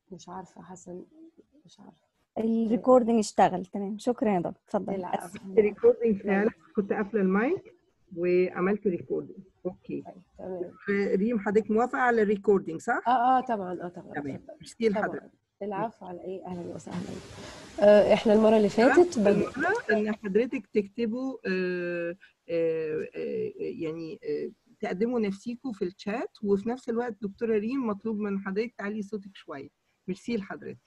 مش عارفه حسن مش عارفه الريكوردنج اشتغل تمام شكرا يا دكتور اتفضل العفو. ريكوردنج فعلا كنت قافله المايك وعملت ريكوردنج اوكي تمام ريم حضرتك موافقه على الريكوردنج صح؟ اه اه طبعا اه طبعا تمام اتفضل. ميرسي لحضرتك طبعا العفو على ايه اهلا وسهلا آه احنا المره اللي فاتت بد... المرة ان حضرتك تكتبوا آه، آه، آه، يعني آه، تقدموا نفسيكم في الشات وفي نفس الوقت دكتوره ريم مطلوب من حضرتك تعلي صوتك شويه ميرسي لحضرتك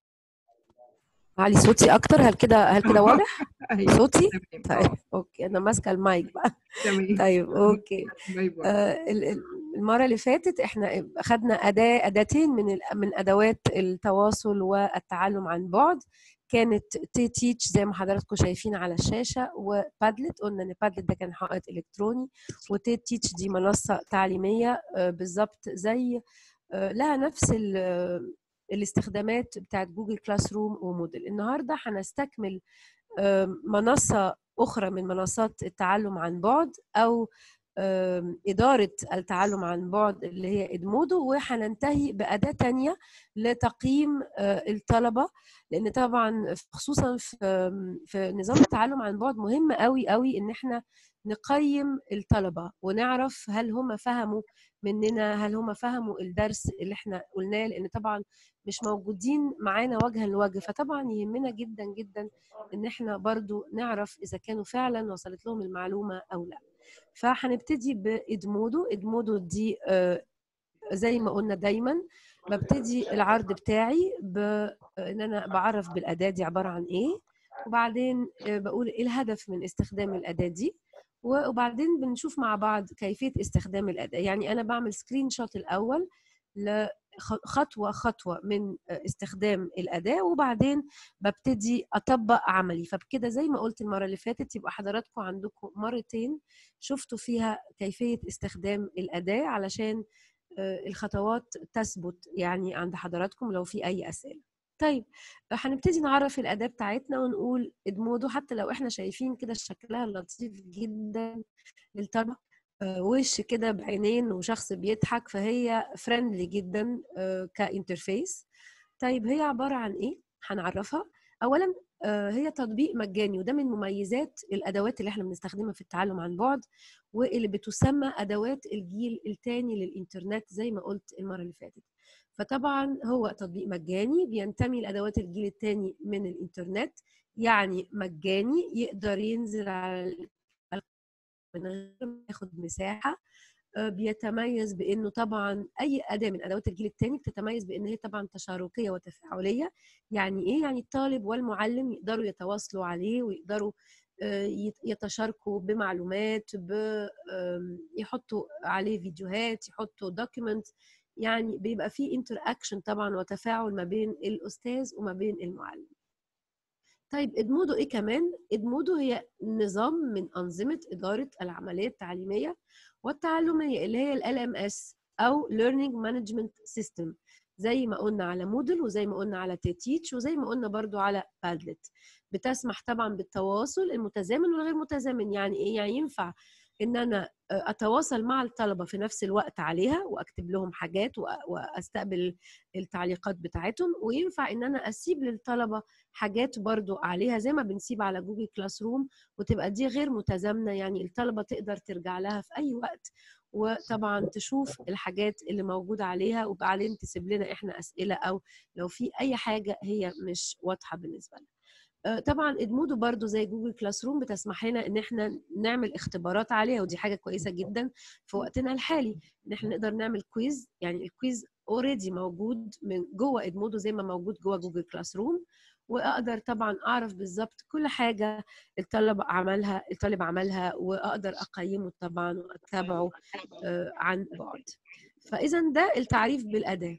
علي صوتي اكتر هل كده هل كده واضح أيوة، صوتي تمام طيب آه، اوكي انا ماسكه المايك بقى تمام طيب اوكي باي باي آه، ال- ال- المرة اللي فاتت احنا أخدنا أداة أداتين من ال- من أدوات التواصل والتعلم عن بعد كانت تي تيتش زي ما حضراتكم شايفين على الشاشة وبادلت قلنا إن بادلت ده كان حائط إلكتروني وتي تيتش دي منصة تعليمية آه، بالظبط زي آه، لها نفس ال- آه، الاستخدامات بتاعت جوجل كلاس روم وموديل النهاردة هنستكمل آه، منصة أخرى من منصات التعلم عن بعد أو آم، إدارة التعلم عن بعد اللي هي إدمودو وهننتهي بأداة تانية لتقييم آه، الطلبة لأن طبعا خصوصا في في نظام التعلم عن بعد مهم قوي قوي إن احنا نقيم الطلبة ونعرف هل هم فهموا مننا هل هم فهموا الدرس اللي احنا قلناه لأن طبعا مش موجودين معانا وجها لوجه فطبعا يهمنا جدا جدا ان احنا برضو نعرف اذا كانوا فعلا وصلت لهم المعلومة او لا فهنبتدي بإدمودو إدمودو دي آه، زي ما قلنا دايما ببتدي العرض بتاعي بان انا بعرف بالاداه دي عباره عن ايه وبعدين آه، بقول ايه الهدف من استخدام الاداه دي وبعدين بنشوف مع بعض كيفيه استخدام الاداه يعني انا بعمل سكرين شوت الاول ل- خ- خطوه خطوه من آه، استخدام الاداه وبعدين ببتدي اطبق عملي فبكده زي ما قلت المره اللي فاتت يبقى حضراتكم عندكم مرتين شفتوا فيها كيفيه استخدام الاداه علشان آه، الخطوات تثبت يعني عند حضراتكم لو في اي اسئله طيب هنبتدي نعرف الاداه بتاعتنا ونقول ادمودو حتى لو احنا شايفين كده شكلها لطيف جدا للطلبه آه، وش كده بعينين وشخص بيضحك فهي فريندلي جدا آه، كانترفيس طيب هي عباره عن ايه هنعرفها اولا آه، هي تطبيق مجاني وده من مميزات الادوات اللي احنا بنستخدمها في التعلم عن بعد واللي بتسمى ادوات الجيل الثاني للانترنت زي ما قلت المره اللي فاتت فطبعا هو تطبيق مجاني بينتمي لادوات الجيل الثاني من الانترنت يعني مجاني يقدر ينزل على ال- من غير ما ياخد مساحه آه، بيتميز بانه طبعا اي اداه من ادوات الجيل الثاني بتتميز بان هي طبعا تشاركيه وتفاعليه يعني ايه يعني الطالب والمعلم يقدروا يتواصلوا عليه ويقدروا آه، يت- يتشاركوا بمعلومات ب- آم، يحطوا عليه فيديوهات يحطوا دوكيمنت يعني بيبقى فيه انتر اكشن طبعا وتفاعل ما بين الاستاذ وما بين المعلم طيب ادمودو ايه كمان ادمودو هي نظام من انظمه اداره العمليه التعليميه والتعلميه اللي هي ال ام اس او Learning Management System زي ما قلنا على مودل وزي ما قلنا على تيتيتش وزي ما قلنا برضو على بادلت بتسمح طبعا بالتواصل المتزامن والغير متزامن يعني ايه يعني ينفع ان انا اتواصل مع الطلبه في نفس الوقت عليها واكتب لهم حاجات وأ- واستقبل التعليقات بتاعتهم وينفع ان انا اسيب للطلبه حاجات برضو عليها زي ما بنسيب على جوجل كلاس روم وتبقى دي غير متزامنه يعني الطلبه تقدر ترجع لها في اي وقت وطبعا تشوف الحاجات اللي موجوده عليها وبعدين تسيب لنا احنا اسئله او لو في اي حاجه هي مش واضحه بالنسبه لنا آه، طبعا ادمودو برضو زي جوجل كلاس روم بتسمح لنا ان احنا نعمل اختبارات عليها ودي حاجه كويسه جدا في وقتنا الحالي ان احنا نقدر نعمل كويز يعني الكويز اوريدي موجود من جوه ادمودو زي ما موجود جوه جوجل كلاس روم واقدر طبعا اعرف بالظبط كل حاجه الطالب عملها الطالب عملها واقدر اقيمه طبعا واتابعه آه، عن بعد فاذا ده التعريف بالاداه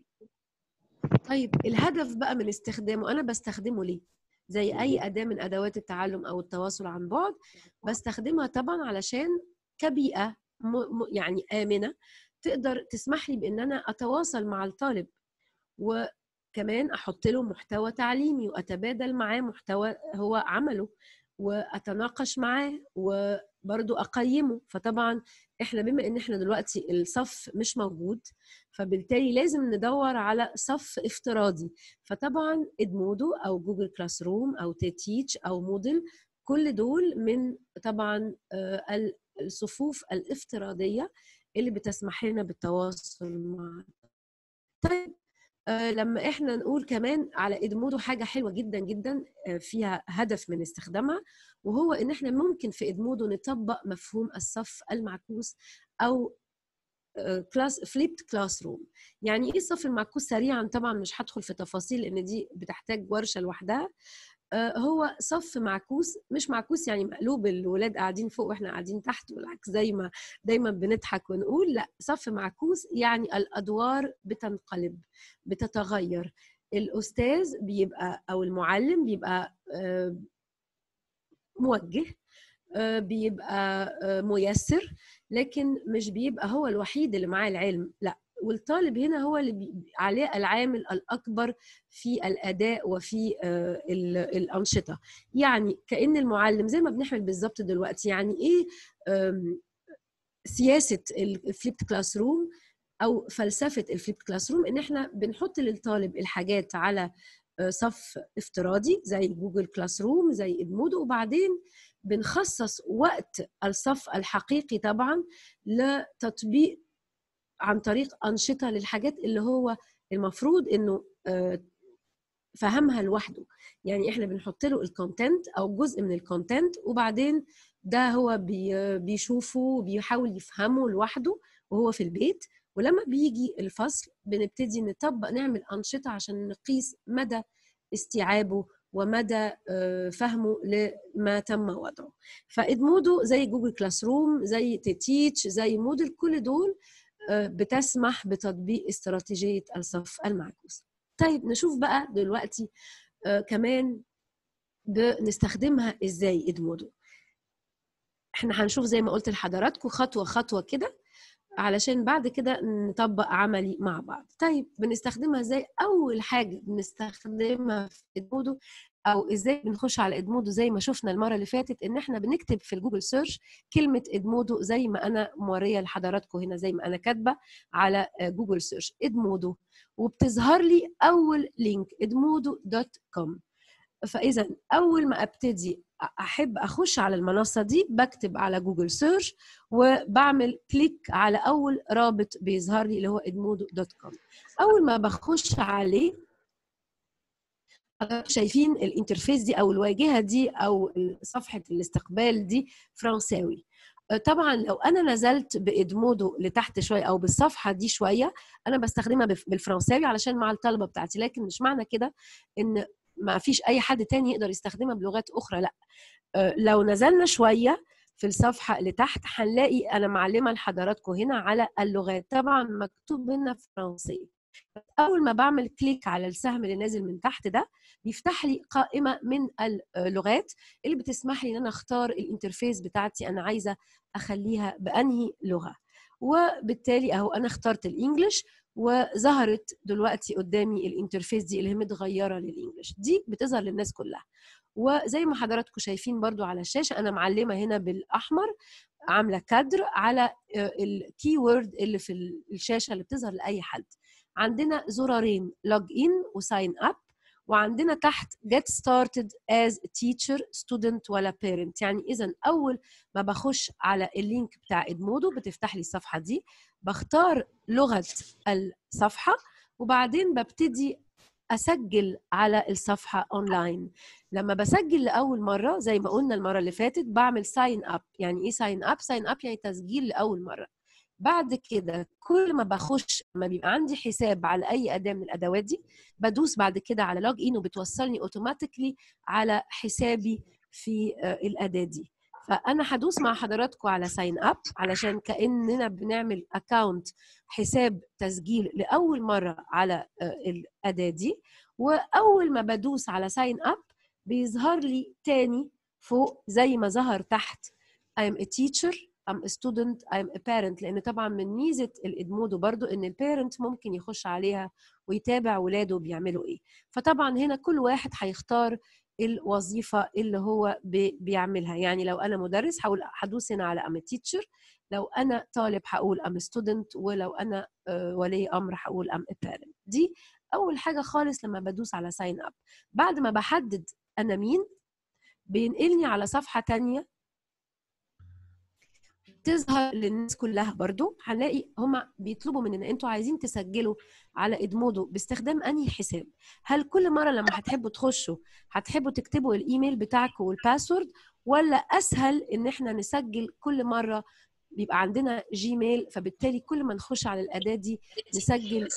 طيب الهدف بقى من استخدامه انا بستخدمه ليه زي اي اداه من ادوات التعلم او التواصل عن بعد بستخدمها طبعا علشان كبيئه م... م... يعني امنه تقدر تسمح لي بان انا اتواصل مع الطالب وكمان احط له محتوى تعليمي واتبادل معاه محتوى هو عمله واتناقش معاه برضو اقيمه فطبعا احنا بما ان احنا دلوقتي الصف مش موجود فبالتالي لازم ندور على صف افتراضي فطبعا ادمودو او جوجل كلاس روم او تيتيتش او موديل كل دول من طبعا آه، الصفوف الافتراضيه اللي بتسمح لنا بالتواصل مع طيب آه، لما احنا نقول كمان على ادمودو حاجه حلوه جدا جدا آه، فيها هدف من استخدامها وهو ان احنا ممكن في ادمودو نطبق مفهوم الصف المعكوس او كلاس فليبت كلاس روم يعني ايه الصف المعكوس سريعا طبعا مش هدخل في تفاصيل لان دي بتحتاج ورشه لوحدها آه، هو صف معكوس مش معكوس يعني مقلوب الولاد قاعدين فوق واحنا قاعدين تحت والعكس زي ما دايما بنضحك ونقول لا صف معكوس يعني الادوار بتنقلب بتتغير الاستاذ بيبقى او المعلم بيبقى آه، موجه آه، بيبقى ميسر لكن مش بيبقى هو الوحيد اللي معاه العلم لا والطالب هنا هو اللي عليه العامل الاكبر في الاداء وفي آه، الانشطه يعني كان المعلم زي ما بنحمل بالظبط دلوقتي يعني ايه سياسه الفليبت كلاس روم او فلسفه الفليبت كلاس روم ان احنا بنحط للطالب الحاجات على آه، صف افتراضي زي جوجل كلاس روم زي ادمودو وبعدين بنخصص وقت الصف الحقيقي طبعا لتطبيق عن طريق انشطه للحاجات اللي هو المفروض انه آه، فهمها لوحده يعني احنا بنحط له الكونتنت او جزء من الكونتنت وبعدين ده هو بيشوفه وبيحاول يفهمه لوحده وهو في البيت ولما بيجي الفصل بنبتدي نطبق نعمل انشطه عشان نقيس مدى استيعابه ومدى آه، فهمه لما تم وضعه فادمودو زي جوجل كلاس روم زي تيتيتش زي موديل كل دول آه، بتسمح بتطبيق استراتيجية الصف المعكوس طيب نشوف بقى دلوقتي آه، كمان بنستخدمها ازاي ادمودو احنا هنشوف زي ما قلت لحضراتكم خطوة خطوة كده علشان بعد كده نطبق عملي مع بعض طيب بنستخدمها ازاي اول حاجة بنستخدمها في ادمودو او ازاي بنخش على ادمودو زي ما شفنا المره اللي فاتت ان احنا بنكتب في الجوجل سيرش كلمه ادمودو زي ما انا موريه لحضراتكم هنا زي ما انا كاتبه على جوجل سيرش ادمودو وبتظهر لي اول لينك ادمودو دوت كوم فاذا اول ما ابتدي احب اخش على المنصه دي بكتب على جوجل سيرش وبعمل كليك على اول رابط بيظهر لي اللي هو ادمودو دوت كوم اول ما بخش عليه شايفين الانترفيس دي او الواجهه دي او صفحه الاستقبال دي فرنساوي آه، طبعا لو انا نزلت بادمودو لتحت شويه او بالصفحه دي شويه انا بستخدمها بالفرنساوي علشان مع الطلبه بتاعتي لكن مش معنى كده ان ما فيش اي حد تاني يقدر يستخدمها بلغات اخرى لا آه، لو نزلنا شويه في الصفحه اللي تحت هنلاقي انا معلمه لحضراتكم هنا على اللغات طبعا مكتوب هنا فرنسي اول ما بعمل كليك على السهم اللي نازل من تحت ده بيفتح لي قائمه من اللغات اللي بتسمح لي ان انا اختار الانترفيس بتاعتي انا عايزه اخليها بانهي لغه وبالتالي اهو انا اخترت الانجليش وظهرت دلوقتي قدامي الانترفيس دي اللي هي متغيره للانجليش دي بتظهر للناس كلها وزي ما حضراتكم شايفين برضو على الشاشه انا معلمه هنا بالاحمر عامله كادر على الكي وورد اللي في الشاشه اللي بتظهر لاي حد عندنا زرارين لوج ان وساين اب وعندنا تحت get started as a teacher student ولا parent يعني اذا اول ما بخش على اللينك بتاع ادمودو بتفتح لي الصفحه دي بختار لغه الصفحه وبعدين ببتدي اسجل على الصفحه اونلاين لما بسجل لاول مره زي ما قلنا المره اللي فاتت بعمل ساين اب يعني ايه ساين اب ساين اب يعني تسجيل لاول مره بعد كده كل ما بخش ما بيبقى عندي حساب على اي اداه من الادوات دي بدوس بعد كده على لوج ان وبتوصلني اوتوماتيكلي على حسابي في آه، الاداه دي فانا هدوس مع حضراتكم على ساين اب علشان كاننا بنعمل اكونت حساب تسجيل لاول مره على آه، الاداه دي واول ما بدوس على ساين اب بيظهر لي تاني فوق زي ما ظهر تحت I'm a teacher I'm a student I'm a parent لان طبعا من ميزه الادمودو برضو ان البيرنت ممكن يخش عليها ويتابع ولاده بيعملوا ايه فطبعا هنا كل واحد هيختار الوظيفه اللي هو بي- بيعملها يعني لو انا مدرس هقول هدوس هنا على ام تيتشر لو انا طالب هقول ام ستودنت ولو انا آه، ولي امر هقول ام بارنت دي اول حاجه خالص لما بدوس على ساين اب بعد ما بحدد انا مين بينقلني على صفحه تانية تظهر للناس كلها برضو هنلاقي هما بيطلبوا مننا انتوا عايزين تسجلوا على ادمودو باستخدام انهي حساب هل كل مره لما هتحبوا تخشوا هتحبوا تكتبوا الايميل بتاعكم والباسورد ولا اسهل ان احنا نسجل كل مره بيبقى عندنا جيميل فبالتالي كل ما نخش على الاداه دي نسجل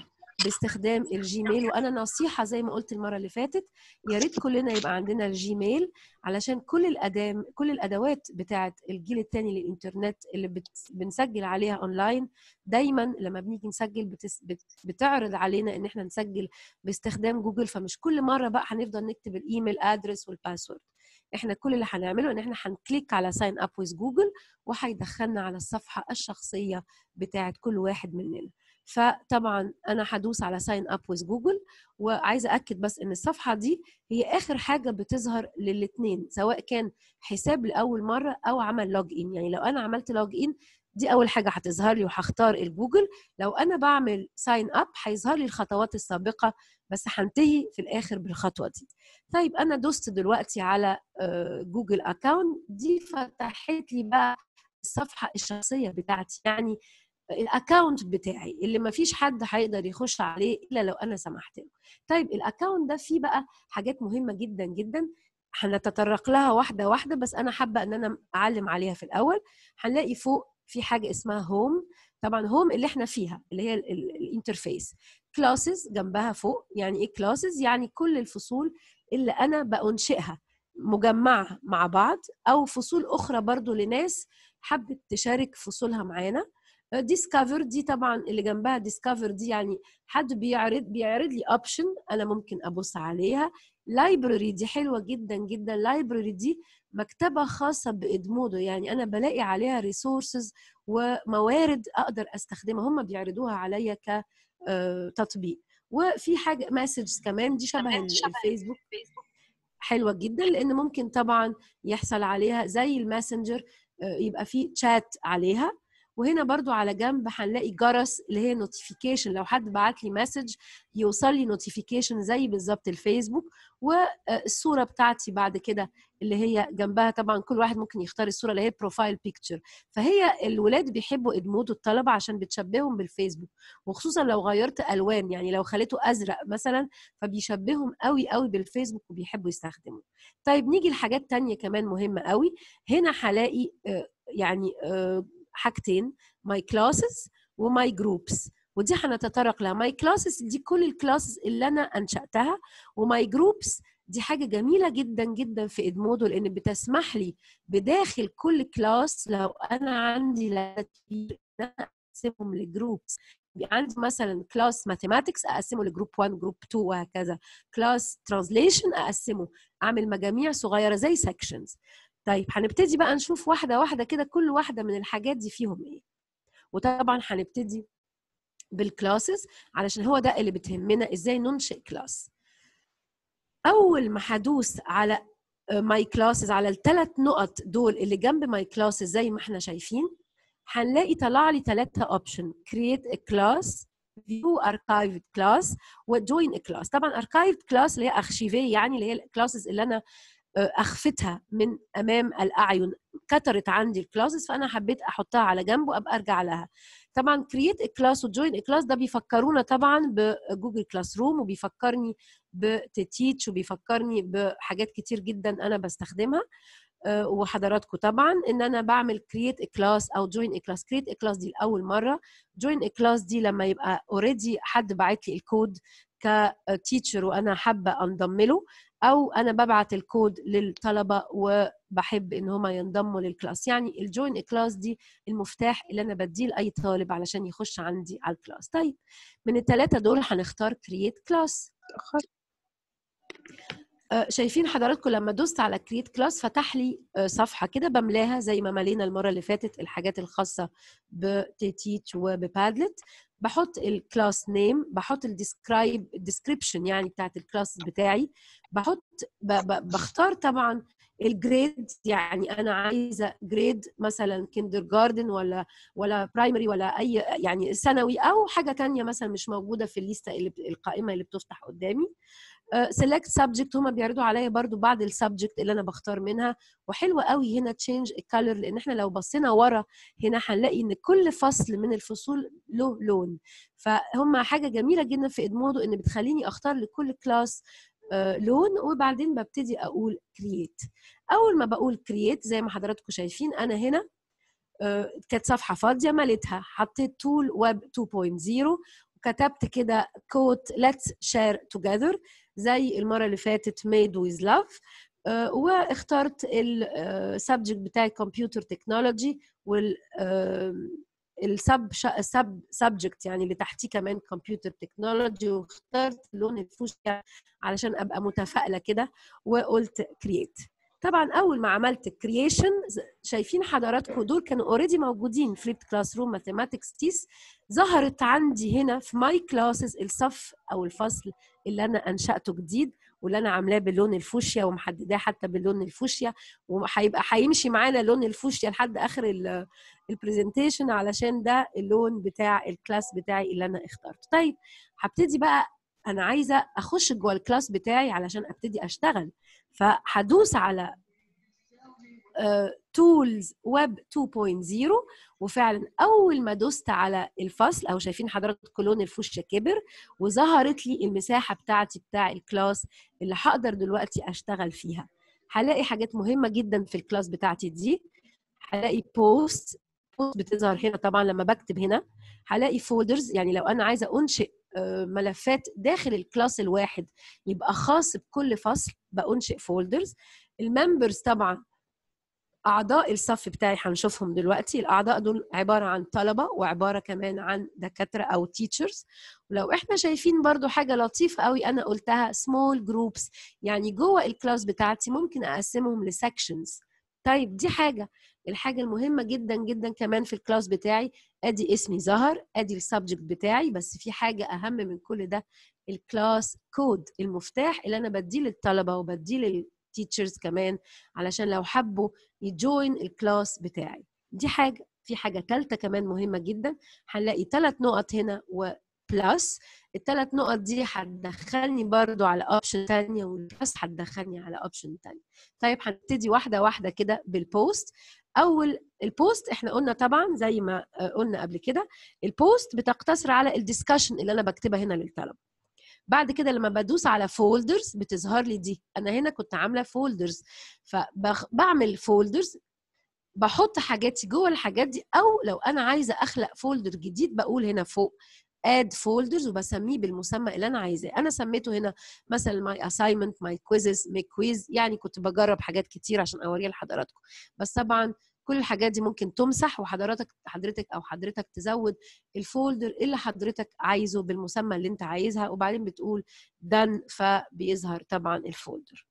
باستخدام الجيميل وانا نصيحه زي ما قلت المره اللي فاتت يا ريت كلنا يبقى عندنا الجيميل علشان كل الادام كل الادوات بتاعه الجيل الثاني للانترنت اللي بت... بنسجل عليها اونلاين دايما لما بنيجي نسجل بتس... بت... بتعرض علينا ان احنا نسجل باستخدام جوجل فمش كل مره بقى هنفضل نكتب الايميل ادرس والباسورد احنا كل اللي هنعمله ان احنا هنكليك على ساين اب ويز جوجل وهيدخلنا على الصفحه الشخصيه بتاعه كل واحد مننا فطبعا انا هدوس على ساين اب ويز جوجل وعايزه اكد بس ان الصفحه دي هي اخر حاجه بتظهر للاثنين سواء كان حساب لاول مره او عمل لوج ان يعني لو انا عملت لوج ان دي اول حاجه هتظهر لي وهختار الجوجل لو انا بعمل ساين اب هيظهر لي الخطوات السابقه بس هنتهي في الاخر بالخطوه دي طيب انا دوست دلوقتي على جوجل اكاونت دي فتحت لي بقى الصفحه الشخصيه بتاعتي يعني الاكونت بتاعي اللي ما فيش حد هيقدر يخش عليه الا لو انا سمحت له طيب الاكونت ده فيه بقى حاجات مهمه جدا جدا هنتطرق لها واحده واحده بس انا حابه ان انا اعلم عليها في الاول هنلاقي فوق في حاجه اسمها هوم طبعا هوم اللي احنا فيها اللي هي الانترفيس كلاسز جنبها فوق يعني ايه كلاسز يعني كل الفصول اللي انا بانشئها مجمعه مع بعض او فصول اخرى برضو لناس حبت تشارك فصولها معانا ديسكفر دي طبعا اللي جنبها ديسكفر دي يعني حد بيعرض بيعرض لي اوبشن انا ممكن ابص عليها لايبرري دي حلوه جدا جدا لايبرري دي مكتبه خاصه بادمودو يعني انا بلاقي عليها ريسورسز وموارد اقدر استخدمها هم بيعرضوها عليا كتطبيق وفي حاجه مسجز كمان دي شبه الفيسبوك حلوه جدا لان ممكن طبعا يحصل عليها زي الماسنجر يبقى في تشات عليها وهنا برضو على جنب هنلاقي جرس اللي هي نوتيفيكيشن لو حد بعت لي مسج يوصل لي نوتيفيكيشن زي بالظبط الفيسبوك والصوره بتاعتي بعد كده اللي هي جنبها طبعا كل واحد ممكن يختار الصوره اللي هي بروفايل بيكتشر فهي الولاد بيحبوا ادمودو الطلبه عشان بتشبههم بالفيسبوك وخصوصا لو غيرت الوان يعني لو خليته ازرق مثلا فبيشبههم قوي قوي بالفيسبوك وبيحبوا يستخدموه طيب نيجي لحاجات تانية كمان مهمه قوي هنا هلاقي يعني حاجتين ماي كلاسز وماي جروبس ودي هنتطرق لها ماي كلاسز دي كل الكلاسز اللي انا انشاتها وماي جروبس دي حاجه جميله جدا جدا في ادمودو لان بتسمح لي بداخل كل كلاس لو انا عندي كتير ان انا اقسمهم لجروبس عندي مثلا كلاس ماثيماتكس اقسمه لجروب 1 جروب 2 وهكذا كلاس ترانزليشن اقسمه اعمل مجاميع صغيره زي سيكشنز طيب هنبتدي بقى نشوف واحده واحده كده كل واحده من الحاجات دي فيهم ايه وطبعا هنبتدي بالكلاسز علشان هو ده اللي بتهمنا ازاي ننشئ كلاس اول ما هدوس على ماي كلاسز على الثلاث نقط دول اللي جنب ماي كلاسز زي ما احنا شايفين هنلاقي طلع لي ثلاثه اوبشن كرييت ا كلاس فيو اركايفد كلاس وجوين ا كلاس طبعا اركايفد كلاس اللي هي ارشيفيه يعني اللي هي الكلاسز اللي انا اخفتها من امام الاعين كترت عندي الكلاسز فانا حبيت احطها على جنب وابقى ارجع لها طبعا كرييت كلاس وجوين كلاس ده بيفكرونا طبعا بجوجل كلاس روم وبيفكرني بتتيتش وبيفكرني بحاجات كتير جدا انا بستخدمها وحضراتكم طبعا ان انا بعمل كرييت كلاس او جوين كلاس كرييت كلاس دي لاول مره جوين كلاس دي لما يبقى اوريدي حد باعت لي الكود كتيتشر وانا حابه انضم له او انا ببعت الكود للطلبه وبحب ان هم ينضموا للكلاس يعني الجوين كلاس دي المفتاح اللي انا بديه لاي طالب علشان يخش عندي على الكلاس طيب من الثلاثه دول هنختار كرييت كلاس آه، شايفين حضراتكم لما دوست على كريت كلاس فتح لي آه، صفحه كده بملاها زي ما ملينا المره اللي فاتت الحاجات الخاصه بتيتيتش وببادلت بحط الكلاس نيم بحط الديسكرايب الديسكريبشن يعني بتاعت الكلاس بتاعي بحط ب ب بختار طبعا الجريد يعني انا عايزه جريد مثلا كيندر جاردن ولا ولا برايمري ولا اي يعني ثانوي او حاجه تانية مثلا مش موجوده في الليسته اللي القائمه اللي بتفتح قدامي سيلكت سبجكت هما بيعرضوا عليا برضو بعض السبجكت اللي انا بختار منها وحلوه قوي هنا تشينج الكالر لان احنا لو بصينا ورا هنا هنلاقي ان كل فصل من الفصول له لون فهم حاجه جميله جدا في ادمودو ان بتخليني اختار لكل كلاس لون وبعدين ببتدي اقول كرييت اول ما بقول كرييت زي ما حضراتكم شايفين انا هنا كانت صفحه فاضيه مليتها حطيت تول ويب 2.0 وكتبت كده كوت let's share together زي المره اللي فاتت made with love uh, واخترت السبجكت بتاعي كمبيوتر تكنولوجي وال السب سب سبجكت يعني اللي تحتيه كمان كمبيوتر تكنولوجي واخترت اللون الفوشيا علشان ابقى متفائله كده وقلت كرييت طبعا اول ما عملت كرييشن شايفين حضراتكم دول كانوا اوريدي موجودين فليبت كلاس روم ماثيماتكس تيس ظهرت عندي هنا في ماي كلاسز الصف او الفصل اللي انا انشاته جديد واللي انا عاملاه باللون الفوشيا ومحدداه حتى باللون الفوشيا وهيبقى هيمشي معانا لون الفوشيا لحد اخر البرزنتيشن علشان ده اللون بتاع الكلاس بتاعي اللي انا اخترته طيب هبتدي بقى انا عايزه اخش جوه الكلاس بتاعي علشان ابتدي اشتغل فهدوس على تولز ويب 2.0 وفعلا اول ما دوست على الفصل او شايفين حضراتكم لون الفوشيا كبر وظهرت لي المساحه بتاعتي بتاع الكلاس اللي هقدر دلوقتي اشتغل فيها هلاقي حاجات مهمه جدا في الكلاس بتاعتي دي هلاقي بوست بوست بتظهر هنا طبعا لما بكتب هنا هلاقي فولدرز يعني لو انا عايزه انشئ ملفات داخل الكلاس الواحد يبقى خاص بكل فصل بأنشئ فولدرز الممبرز طبعا اعضاء الصف بتاعي هنشوفهم دلوقتي الاعضاء دول عباره عن طلبه وعباره كمان عن دكاتره او تيتشرز ولو احنا شايفين برضو حاجه لطيفه قوي انا قلتها سمول جروبس يعني جوه الكلاس بتاعتي ممكن اقسمهم لسكشنز طيب دي حاجه الحاجه المهمه جدا جدا كمان في الكلاس بتاعي ادي اسمي ظهر ادي السبجكت بتاعي بس في حاجه اهم من كل ده الكلاس كود المفتاح اللي انا بديه للطلبه وبديه للتيتشرز كمان علشان لو حبوا يجوين الكلاس بتاعي دي حاجه في حاجه ثالثه كمان مهمه جدا هنلاقي ثلاث نقط هنا وبلس الثلاث نقط دي هتدخلني برضو على اوبشن ثانيه والبلس هتدخلني على اوبشن ثانيه طيب هنبتدي واحده واحده كده بالبوست اول البوست احنا قلنا طبعا زي ما قلنا قبل كده البوست بتقتصر على الديسكشن اللي انا بكتبها هنا للطلبه بعد كده لما بدوس على فولدرز بتظهر لي دي انا هنا كنت عامله فولدرز فبعمل فولدرز بحط حاجاتي جوه الحاجات دي او لو انا عايزه اخلق فولدر جديد بقول هنا فوق اد فولدرز وبسميه بالمسمى اللي انا عايزاه انا سميته هنا مثلا ماي اساينمنت ماي كويزز ماي كويز يعني كنت بجرب حاجات كتير عشان اوريها لحضراتكم بس طبعا كل الحاجات دي ممكن تمسح وحضرتك حضرتك او حضرتك تزود الفولدر اللي حضرتك عايزه بالمسمى اللي انت عايزها وبعدين بتقول done فبيظهر طبعا الفولدر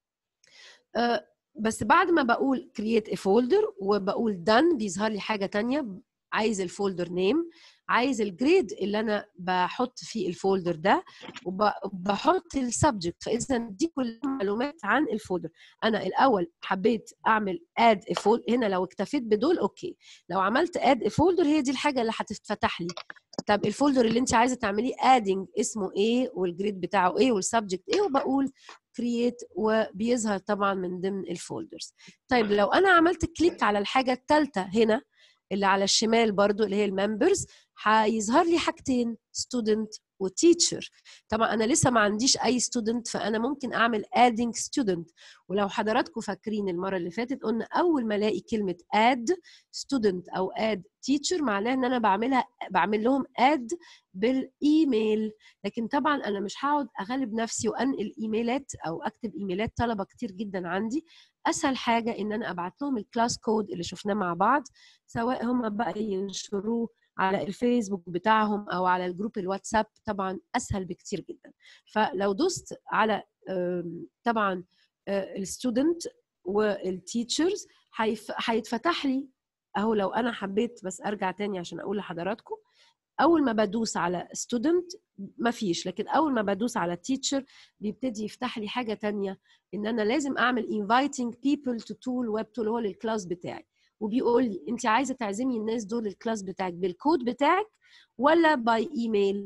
أه بس بعد ما بقول create a folder وبقول done بيظهر لي حاجه تانية عايز الفولدر نيم عايز الجريد اللي انا بحط فيه الفولدر ده وبحط السبجكت فاذا دي كل معلومات عن الفولدر انا الاول حبيت اعمل اد فولدر هنا لو اكتفيت بدول اوكي لو عملت اد فولدر هي دي الحاجه اللي هتتفتح لي طب الفولدر اللي انت عايزه تعمليه ادنج اسمه ايه والجريد بتاعه ايه والسبجكت ايه وبقول كرييت وبيظهر طبعا من ضمن الفولدرز طيب لو انا عملت كليك على الحاجه الثالثه هنا اللي على الشمال برضو اللي هي الممبرز هيظهر لي حاجتين ستودنت وتيتشر طبعا انا لسه ما عنديش اي ستودنت فانا ممكن اعمل ادنج ستودنت ولو حضراتكم فاكرين المره اللي فاتت قلنا اول ما الاقي كلمه اد ستودنت او اد تيتشر معناها ان انا بعملها بعمل لهم اد بالايميل لكن طبعا انا مش هقعد اغلب نفسي وانقل ايميلات او اكتب ايميلات طلبه كتير جدا عندي اسهل حاجه ان انا ابعت لهم الكلاس كود اللي شفناه مع بعض سواء هم بقى ينشروه على الفيسبوك بتاعهم او على الجروب الواتساب طبعا اسهل بكتير جدا فلو دوست على آم، طبعا الستودنت والتيتشرز هيتفتح لي اهو لو انا حبيت بس ارجع تاني عشان اقول لحضراتكم اول ما بدوس على ستودنت مفيش لكن اول ما بدوس على تيتشر بيبتدي يفتح لي حاجه تانية ان انا لازم اعمل inviting people to tool web tool هو للكلاس بتاعي وبيقول لي انت عايزه تعزمي الناس دول الكلاس بتاعك بالكود بتاعك ولا باي ايميل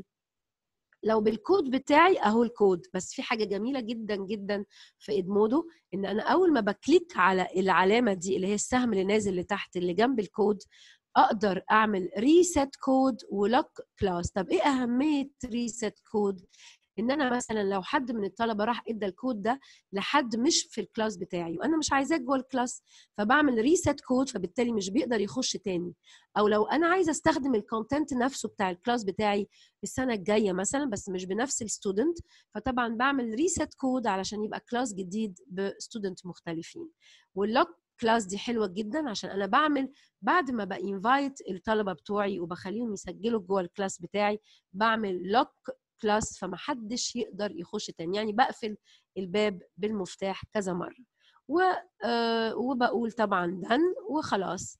لو بالكود بتاعي اهو الكود بس في حاجه جميله جدا جدا في ادمودو ان انا اول ما بكليك على العلامه دي اللي هي السهم اللي نازل لتحت اللي جنب الكود اقدر اعمل ريسيت كود ولوك كلاس طب ايه اهميه ريسيت كود ان انا مثلا لو حد من الطلبه راح ادى الكود ده لحد مش في الكلاس بتاعي وانا مش عايزاه جوه الكلاس فبعمل ريسيت كود فبالتالي مش بيقدر يخش تاني او لو انا عايزه استخدم الكونتنت نفسه بتاع الكلاس بتاعي السنه الجايه مثلا بس مش بنفس الستودنت فطبعا بعمل ريسيت كود علشان يبقى كلاس جديد بستودنت مختلفين واللوك كلاس دي حلوه جدا عشان انا بعمل بعد ما بانفايت الطلبه بتوعي وبخليهم يسجلوا جوه الكلاس بتاعي بعمل لوك كلاس فمحدش يقدر يخش تاني يعني بقفل الباب بالمفتاح كذا مره و آه وبقول طبعا دن وخلاص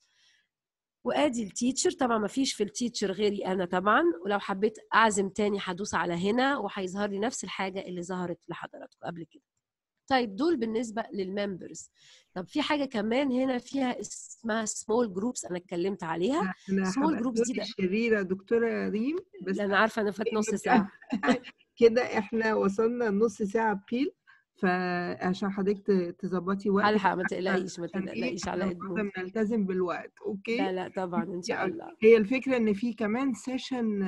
وادي التيتشر طبعا ما فيش في التيتشر غيري انا طبعا ولو حبيت اعزم تاني هدوس على هنا وهيظهر لي نفس الحاجه اللي ظهرت لحضراتكم قبل كده طيب دول بالنسبه للممبرز طب في حاجه كمان هنا فيها اسمها سمول جروبس انا اتكلمت عليها انا small هبقى groups دي تقولي بقى. شريره دكتوره ريم بس انا عارفه انا فات نص ساعه كده احنا وصلنا نص ساعه بيل فعشان حضرتك ت- تظبطي وقتك هلحق ما تقلقيش ما عشان إيه؟ تقلقيش على إحنا ادمون المفروض نلتزم بالوقت اوكي لا لا طبعا ان شاء يعني الله هي الفكره ان في كمان سيشن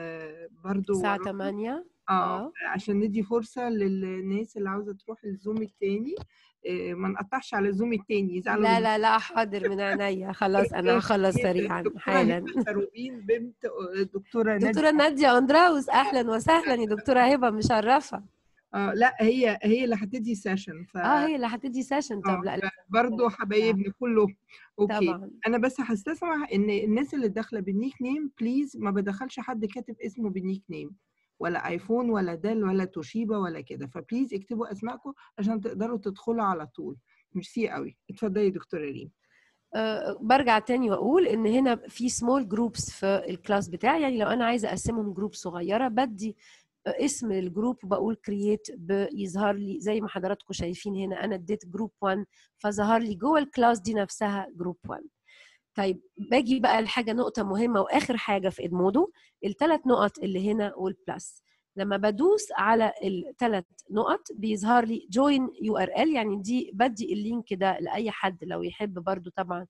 برضو الساعه وراكم. 8 اه اه عشان ندي فرصه للناس اللي عاوزه تروح الزوم التاني آه، ما نقطعش على الزوم التاني يزعلوا لا مني. لا لا حاضر من عينيا خلاص انا هخلص سريعا دكتورة حالا هبة شروبين بنت دكتوره نادية دكتوره ناديه اندراوس اهلا وسهلا يا دكتوره هبه مشرفه اه لا هي هي اللي هتدي سيشن ف اه هي اللي هتدي سيشن طب لا لا برضه حبايبنا كلهم اوكي طبعا انا بس هستسمح ان الناس اللي داخله بالنيك نيم بليز ما بدخلش حد كاتب اسمه بالنيك نيم ولا ايفون ولا دال ولا توشيبا ولا كده فبليز اكتبوا اسمائكم عشان تقدروا تدخلوا على طول ميرسي قوي اتفضلي دكتوره ريم أه برجع تاني واقول ان هنا في سمول جروبس في الكلاس بتاعي يعني لو انا عايزه اقسمهم جروب صغيره بدي اسم الجروب وبقول كرييت بيظهر لي زي ما حضراتكم شايفين هنا انا اديت جروب 1 فظهر لي جوه الكلاس دي نفسها جروب 1 طيب باجي بقى لحاجه نقطه مهمه واخر حاجه في ادمودو الثلاث نقط اللي هنا والبلس لما بدوس على الثلاث نقط بيظهر لي جوين يو ار ال يعني دي بدي اللينك ده لاي حد لو يحب برضو طبعا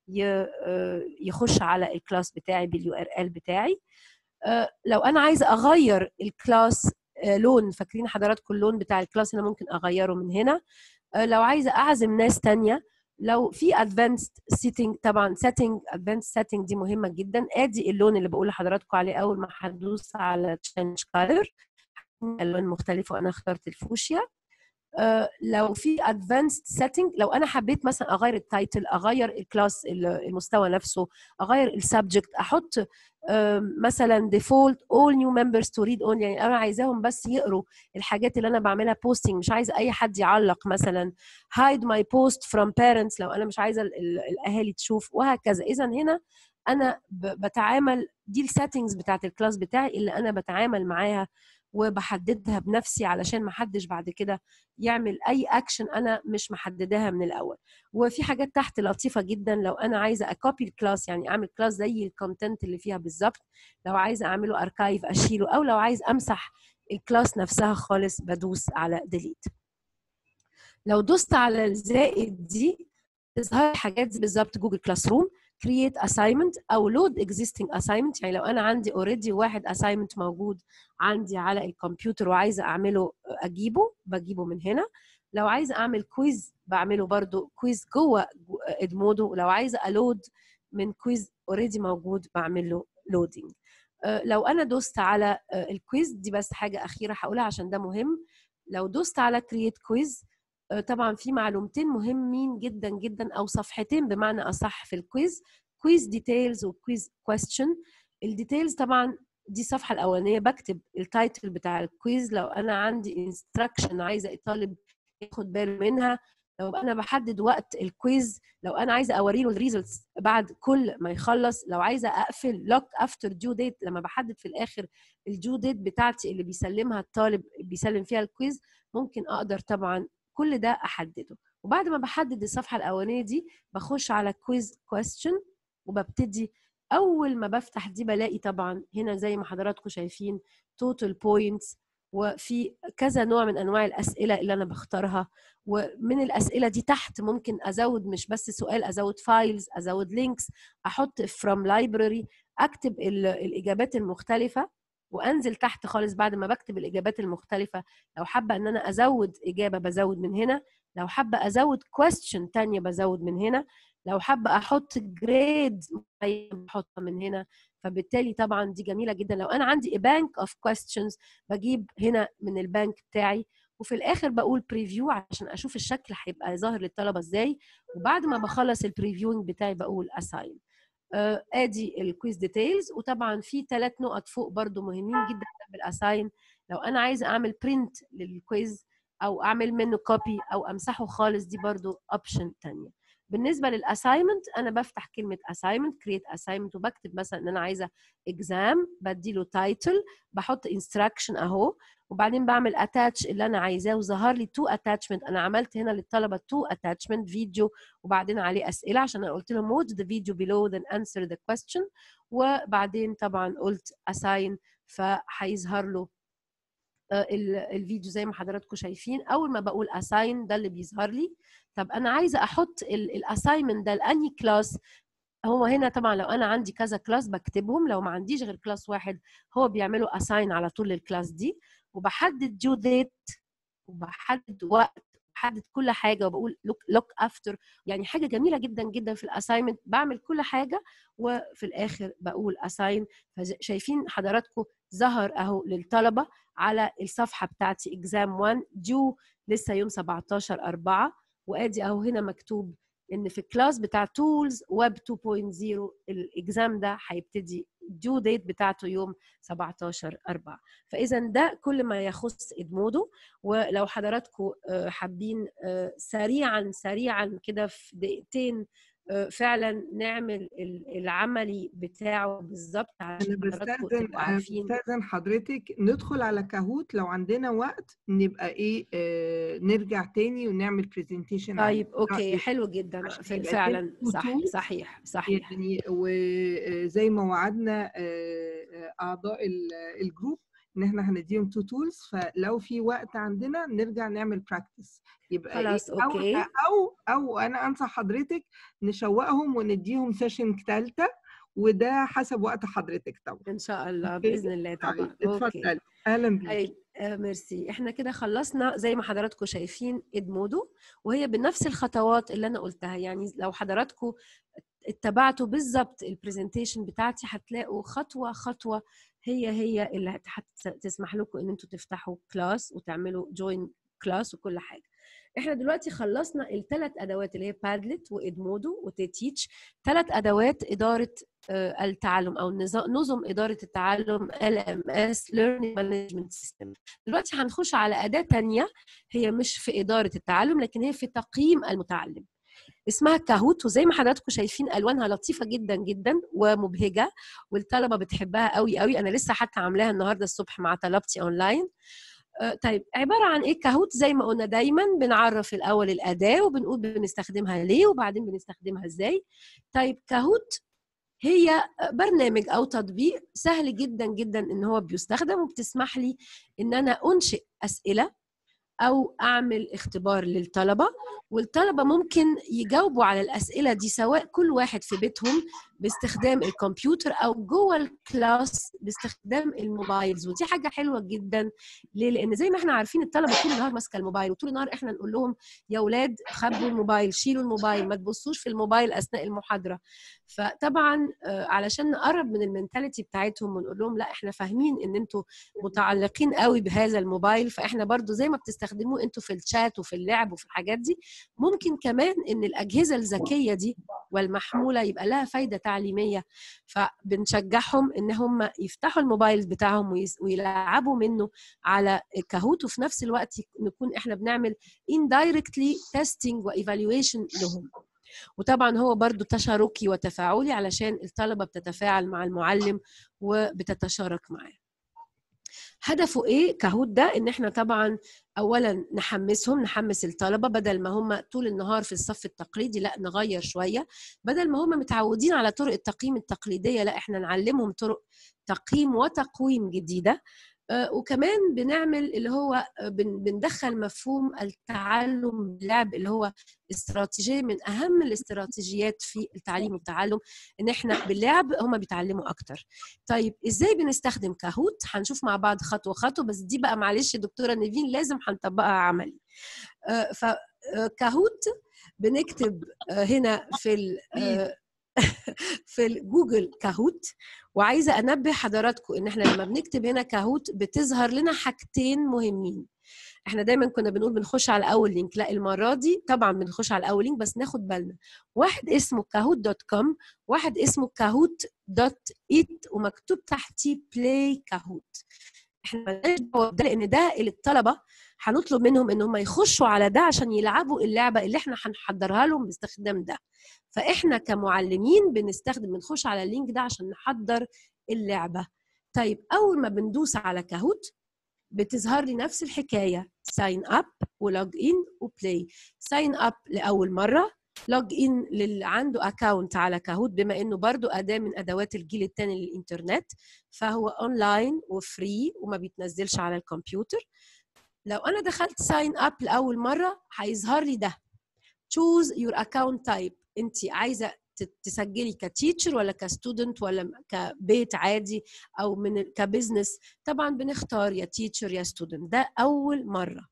يخش على الكلاس بتاعي باليو ار ال بتاعي لو انا عايزه اغير الكلاس لون فاكرين حضراتكم اللون بتاع الكلاس انا ممكن اغيره من هنا لو عايزه اعزم ناس تانية لو في advanced setting طبعا setting advanced setting دي مهمه جدا ادي اللون اللي بقول لحضراتكم عليه اول ما هدوس على change color الوان مختلفه وانا اخترت الفوشيا Uh, لو في advanced setting لو انا حبيت مثلا اغير التايتل اغير الكلاس المستوى نفسه اغير السبجكت احط uh, مثلا default all new members to read only يعني انا عايزاهم بس يقروا الحاجات اللي انا بعملها posting مش عايزه اي حد يعلق مثلا hide my post from parents لو انا مش عايزه الاهالي تشوف وهكذا اذا هنا انا بتعامل دي السيتنجز بتاعت الكلاس بتاعي اللي انا بتعامل معاها وبحددها بنفسي علشان ما حدش بعد كده يعمل اي اكشن انا مش محدداها من الاول وفي حاجات تحت لطيفه جدا لو انا عايزه اكوبي الكلاس يعني اعمل كلاس زي الكونتنت اللي فيها بالظبط لو عايزه اعمله اركايف اشيله او لو عايز امسح الكلاس نفسها خالص بدوس على ديليت لو دوست على الزائد دي تظهر حاجات بالظبط جوجل كلاس روم create assignment او load existing assignment يعني لو انا عندي already واحد assignment موجود عندي على الكمبيوتر وعايزه اعمله اجيبه بجيبه من هنا لو عايزه اعمل كويز بعمله برضو كويز جوه ادمودو لو عايزه الود من كويز اوريدي موجود بعمل له لودنج لو انا دوست على الكويز دي بس حاجه اخيره هقولها عشان ده مهم لو دوست على كرييت كويز طبعا في معلومتين مهمين جدا جدا او صفحتين بمعنى اصح في الكويز كويز ديتيلز وكويز كويستشن الديتيلز طبعا دي الصفحه الاولانيه بكتب التايتل بتاع الكويز لو انا عندي انستراكشن عايزه الطالب ياخد باله منها لو انا بحدد وقت الكويز لو انا عايزه اوري له الريزلتس بعد كل ما يخلص لو عايزه اقفل لوك افتر ديو ديت لما بحدد في الاخر الديو ديت بتاعتي اللي بيسلمها الطالب بيسلم فيها الكويز ممكن اقدر طبعا كل ده احدده وبعد ما بحدد الصفحه الاولانيه دي بخش على كويز كويستشن وببتدي اول ما بفتح دي بلاقي طبعا هنا زي ما حضراتكم شايفين توتال بوينتس وفي كذا نوع من انواع الاسئله اللي انا بختارها ومن الاسئله دي تحت ممكن ازود مش بس سؤال ازود فايلز ازود لينكس احط فروم لايبراري اكتب الاجابات المختلفه وانزل تحت خالص بعد ما بكتب الاجابات المختلفه لو حابه ان انا ازود اجابه بزود من هنا لو حابه ازود question تانية بزود من هنا لو حابه احط جريد بحطها من هنا فبالتالي طبعا دي جميله جدا لو انا عندي بانك اوف questions بجيب هنا من البانك بتاعي وفي الاخر بقول بريفيو عشان اشوف الشكل هيبقى ظاهر للطلبه ازاي وبعد ما بخلص البريفيوينج بتاعي بقول اساين آه ادي الكويز ديتيلز وطبعا في ثلاث نقط فوق برضو مهمين جدا بالاساين لو انا عايزه اعمل برنت للكويز او اعمل منه كوبي او امسحه خالص دي برضو اوبشن تانية بالنسبه للاساينمنت انا بفتح كلمه اساينمنت كريت اساينمنت وبكتب مثلا ان انا عايزه اكزام بديله تايتل بحط انستراكشن اهو وبعدين بعمل اتاتش اللي انا عايزاه وظهر لي تو اتاتشمنت انا عملت هنا للطلبه تو اتاتشمنت فيديو وبعدين عليه اسئله عشان انا قلت لهم watch the video below then answer the question وبعدين طبعا قلت assign فهيظهر له الفيديو زي ما حضراتكم شايفين اول ما بقول assign ده اللي بيظهر لي طب انا عايزه احط الاساينمنت ده لاني كلاس هو هنا طبعا لو انا عندي كذا كلاس بكتبهم لو ما عنديش غير كلاس واحد هو بيعملوا اساين على طول للكلاس دي وبحدد ديو ديت وبحدد وقت بحدد كل حاجه وبقول لوك لوك افتر يعني حاجه جميله جدا جدا في الاساينمنت بعمل كل حاجه وفي الاخر بقول اساين فشايفين حضراتكم ظهر اهو للطلبه على الصفحه بتاعتي اكزام 1 ديو لسه يوم 17 4 وادي اهو هنا مكتوب ان في الكلاس بتاع تولز ويب 2.0 الاكزام ده هيبتدي ديو ديت بتاعته يوم 17 4 فاذا ده كل ما يخص ادمودو ولو حضراتكم حابين سريعا سريعا كده في دقيقتين فعلا نعمل العملي بتاعه بالظبط انا بستاذن بستاذن حضرتك ندخل على كاهوت لو عندنا وقت نبقى ايه آه نرجع تاني ونعمل برزنتيشن طيب اوكي حلو جدا فعلا صح صحيح صحيح يعني وزي ما وعدنا اعضاء الجروب ان احنا هنديهم تو تولز فلو في وقت عندنا نرجع نعمل براكتس يبقى خلاص إيه؟ أو, اوكي او او انا انصح حضرتك نشوقهم ونديهم سيشن ثالثه وده حسب وقت حضرتك طبعا ان شاء الله باذن الله طبعا اتفضل اهلا بيك أي آه ميرسي احنا كده خلصنا زي ما حضراتكم شايفين ادمودو وهي بنفس الخطوات اللي انا قلتها يعني لو حضراتكم اتبعتوا بالظبط البرزنتيشن بتاعتي هتلاقوا خطوه خطوه هي هي اللي هتسمح لكم ان انتوا تفتحوا كلاس وتعملوا جوين كلاس وكل حاجه احنا دلوقتي خلصنا الثلاث ادوات اللي هي بادلت وادمودو وتيتش ثلاث ادوات اداره التعلم او نظم اداره التعلم LMS Learning Management System دلوقتي هنخش على اداه ثانيه هي مش في اداره التعلم لكن هي في تقييم المتعلم اسمها كاهوت وزي ما حضراتكم شايفين الوانها لطيفه جدا جدا ومبهجه والطلبه بتحبها قوي قوي انا لسه حتى عاملاها النهارده الصبح مع طلبتي اونلاين طيب عباره عن ايه كاهوت زي ما قلنا دايما بنعرف الاول الاداه وبنقول بنستخدمها ليه وبعدين بنستخدمها ازاي طيب كاهوت هي برنامج او تطبيق سهل جدا جدا ان هو بيستخدم وبتسمح لي ان انا انشئ اسئله او اعمل اختبار للطلبه والطلبه ممكن يجاوبوا على الاسئله دي سواء كل واحد في بيتهم باستخدام الكمبيوتر او جوه الكلاس باستخدام الموبايلز ودي حاجه حلوه جدا ليه لان زي ما احنا عارفين الطلبه طول النهار ماسكه الموبايل وطول النهار احنا نقول لهم يا اولاد خبوا الموبايل شيلوا الموبايل ما تبصوش في الموبايل اثناء المحاضره فطبعا علشان نقرب من المنتاليتي بتاعتهم ونقول لهم لا احنا فاهمين ان انتوا متعلقين قوي بهذا الموبايل فاحنا برضو زي ما بتستخدموه انتوا في الشات وفي اللعب وفي الحاجات دي ممكن كمان ان الاجهزه الذكيه دي والمحموله يبقى لها فايده تعليميه فبنشجعهم ان هم يفتحوا الموبايل بتاعهم ويس- ويلعبوا منه على كاهوت وفي نفس الوقت يك- نكون احنا بنعمل indirectly testing وايفالويشن لهم وطبعا هو برضو تشاركي وتفاعلي علشان الطلبه بتتفاعل مع المعلم وبتتشارك معاه هدفه ايه كهوت ده ان احنا طبعا اولا نحمسهم نحمس الطلبه بدل ما هم طول النهار في الصف التقليدي لا نغير شويه بدل ما هم متعودين على طرق التقييم التقليديه لا احنا نعلمهم طرق تقييم وتقويم جديده آه، وكمان بنعمل اللي هو آه، بن- بندخل مفهوم التعلم باللعب اللي هو استراتيجيه من اهم الاستراتيجيات في التعليم والتعلم ان احنا باللعب هم بيتعلموا اكتر طيب ازاي بنستخدم كاهوت هنشوف مع بعض خطوه خطوه بس دي بقى معلش يا دكتوره نيفين لازم هنطبقها عملي آه، ف آه، كاهوت بنكتب آه، هنا في ال- آه، في الجوجل كاهوت وعايزه انبه حضراتكم ان احنا لما بنكتب هنا كاهوت بتظهر لنا حاجتين مهمين احنا دايما كنا بنقول بنخش على اول لينك لا المره دي طبعا بنخش على اول لينك بس ناخد بالنا واحد اسمه كاهوت دوت كوم واحد اسمه كاهوت دوت ايت ومكتوب تحتيه بلاي كاهوت احنا مالناش دعوه بده لان ده اللي الطلبه هنطلب منهم ان هم يخشوا على ده عشان يلعبوا اللعبه اللي احنا هنحضرها لهم باستخدام ده فاحنا كمعلمين بنستخدم بنخش على اللينك ده عشان نحضر اللعبه طيب اول ما بندوس على كاهوت بتظهر لي نفس الحكايه ساين اب ولوج ان وبلاي ساين اب لاول مره لوج ان للي عنده اكونت على كاهوت بما انه برضو اداه من ادوات الجيل الثاني للانترنت فهو اونلاين وفري وما بيتنزلش على الكمبيوتر لو انا دخلت ساين اب لاول مره هيظهر لي ده choose your account type انت عايزه ت- تسجلي كتيتشر ولا كستودنت ولا كبيت عادي او من ال- كبزنس طبعا بنختار يا تيتشر يا ستودنت ده اول مره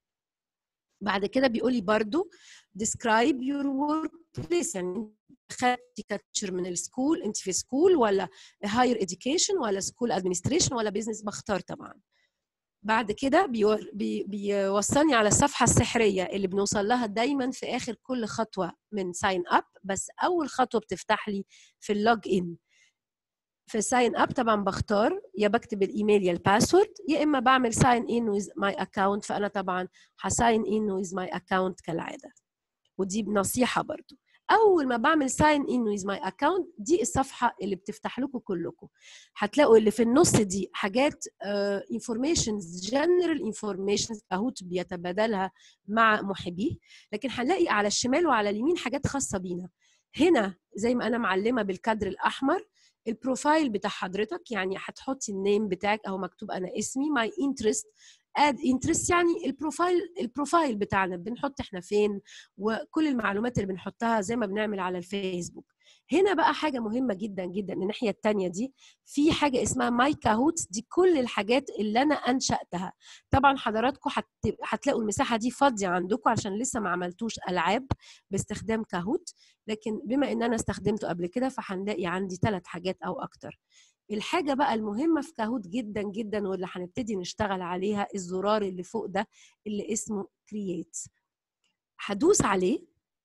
بعد كده بيقول لي برضو describe your workplace يعني خدتي كتيتشر من السكول انت في سكول ولا higher education ولا سكول administration ولا بزنس بختار طبعا بعد كده بيور- بي- بيوصلني على الصفحة السحرية اللي بنوصل لها دايما في آخر كل خطوة من ساين اب بس أول خطوة بتفتح لي في اللوج ان في ساين اب طبعا بختار يا بكتب الايميل يا الباسورد يا اما بعمل ساين ان ويز ماي اكونت فانا طبعا هساين ان ويز ماي اكونت كالعاده ودي نصيحه برضو اول ما بعمل ساين ان ويز ماي اكونت دي الصفحه اللي بتفتح لكم كلكم هتلاقوا اللي في النص دي حاجات انفورميشنز جنرال انفورميشنز كاهوت بيتبادلها مع محبيه لكن هنلاقي على الشمال وعلى اليمين حاجات خاصه بينا هنا زي ما انا معلمه بالكادر الاحمر البروفايل بتاع حضرتك يعني هتحطي النيم بتاعك او مكتوب انا اسمي ماي انترست اد انترست يعني البروفايل البروفايل بتاعنا بنحط احنا فين وكل المعلومات اللي بنحطها زي ما بنعمل على الفيسبوك هنا بقى حاجه مهمه جدا جدا الناحيه الثانيه دي في حاجه اسمها ماي كاهوتس دي كل الحاجات اللي انا انشاتها طبعا حضراتكم هت- هتلاقوا المساحه دي فاضيه عندكم عشان لسه ما عملتوش العاب باستخدام كاهوت لكن بما ان انا استخدمته قبل كده فهنلاقي عندي ثلاث حاجات او اكتر الحاجة بقى المهمة في كاهوت جدا جدا واللي هنبتدي نشتغل عليها الزرار اللي فوق ده اللي اسمه create هدوس عليه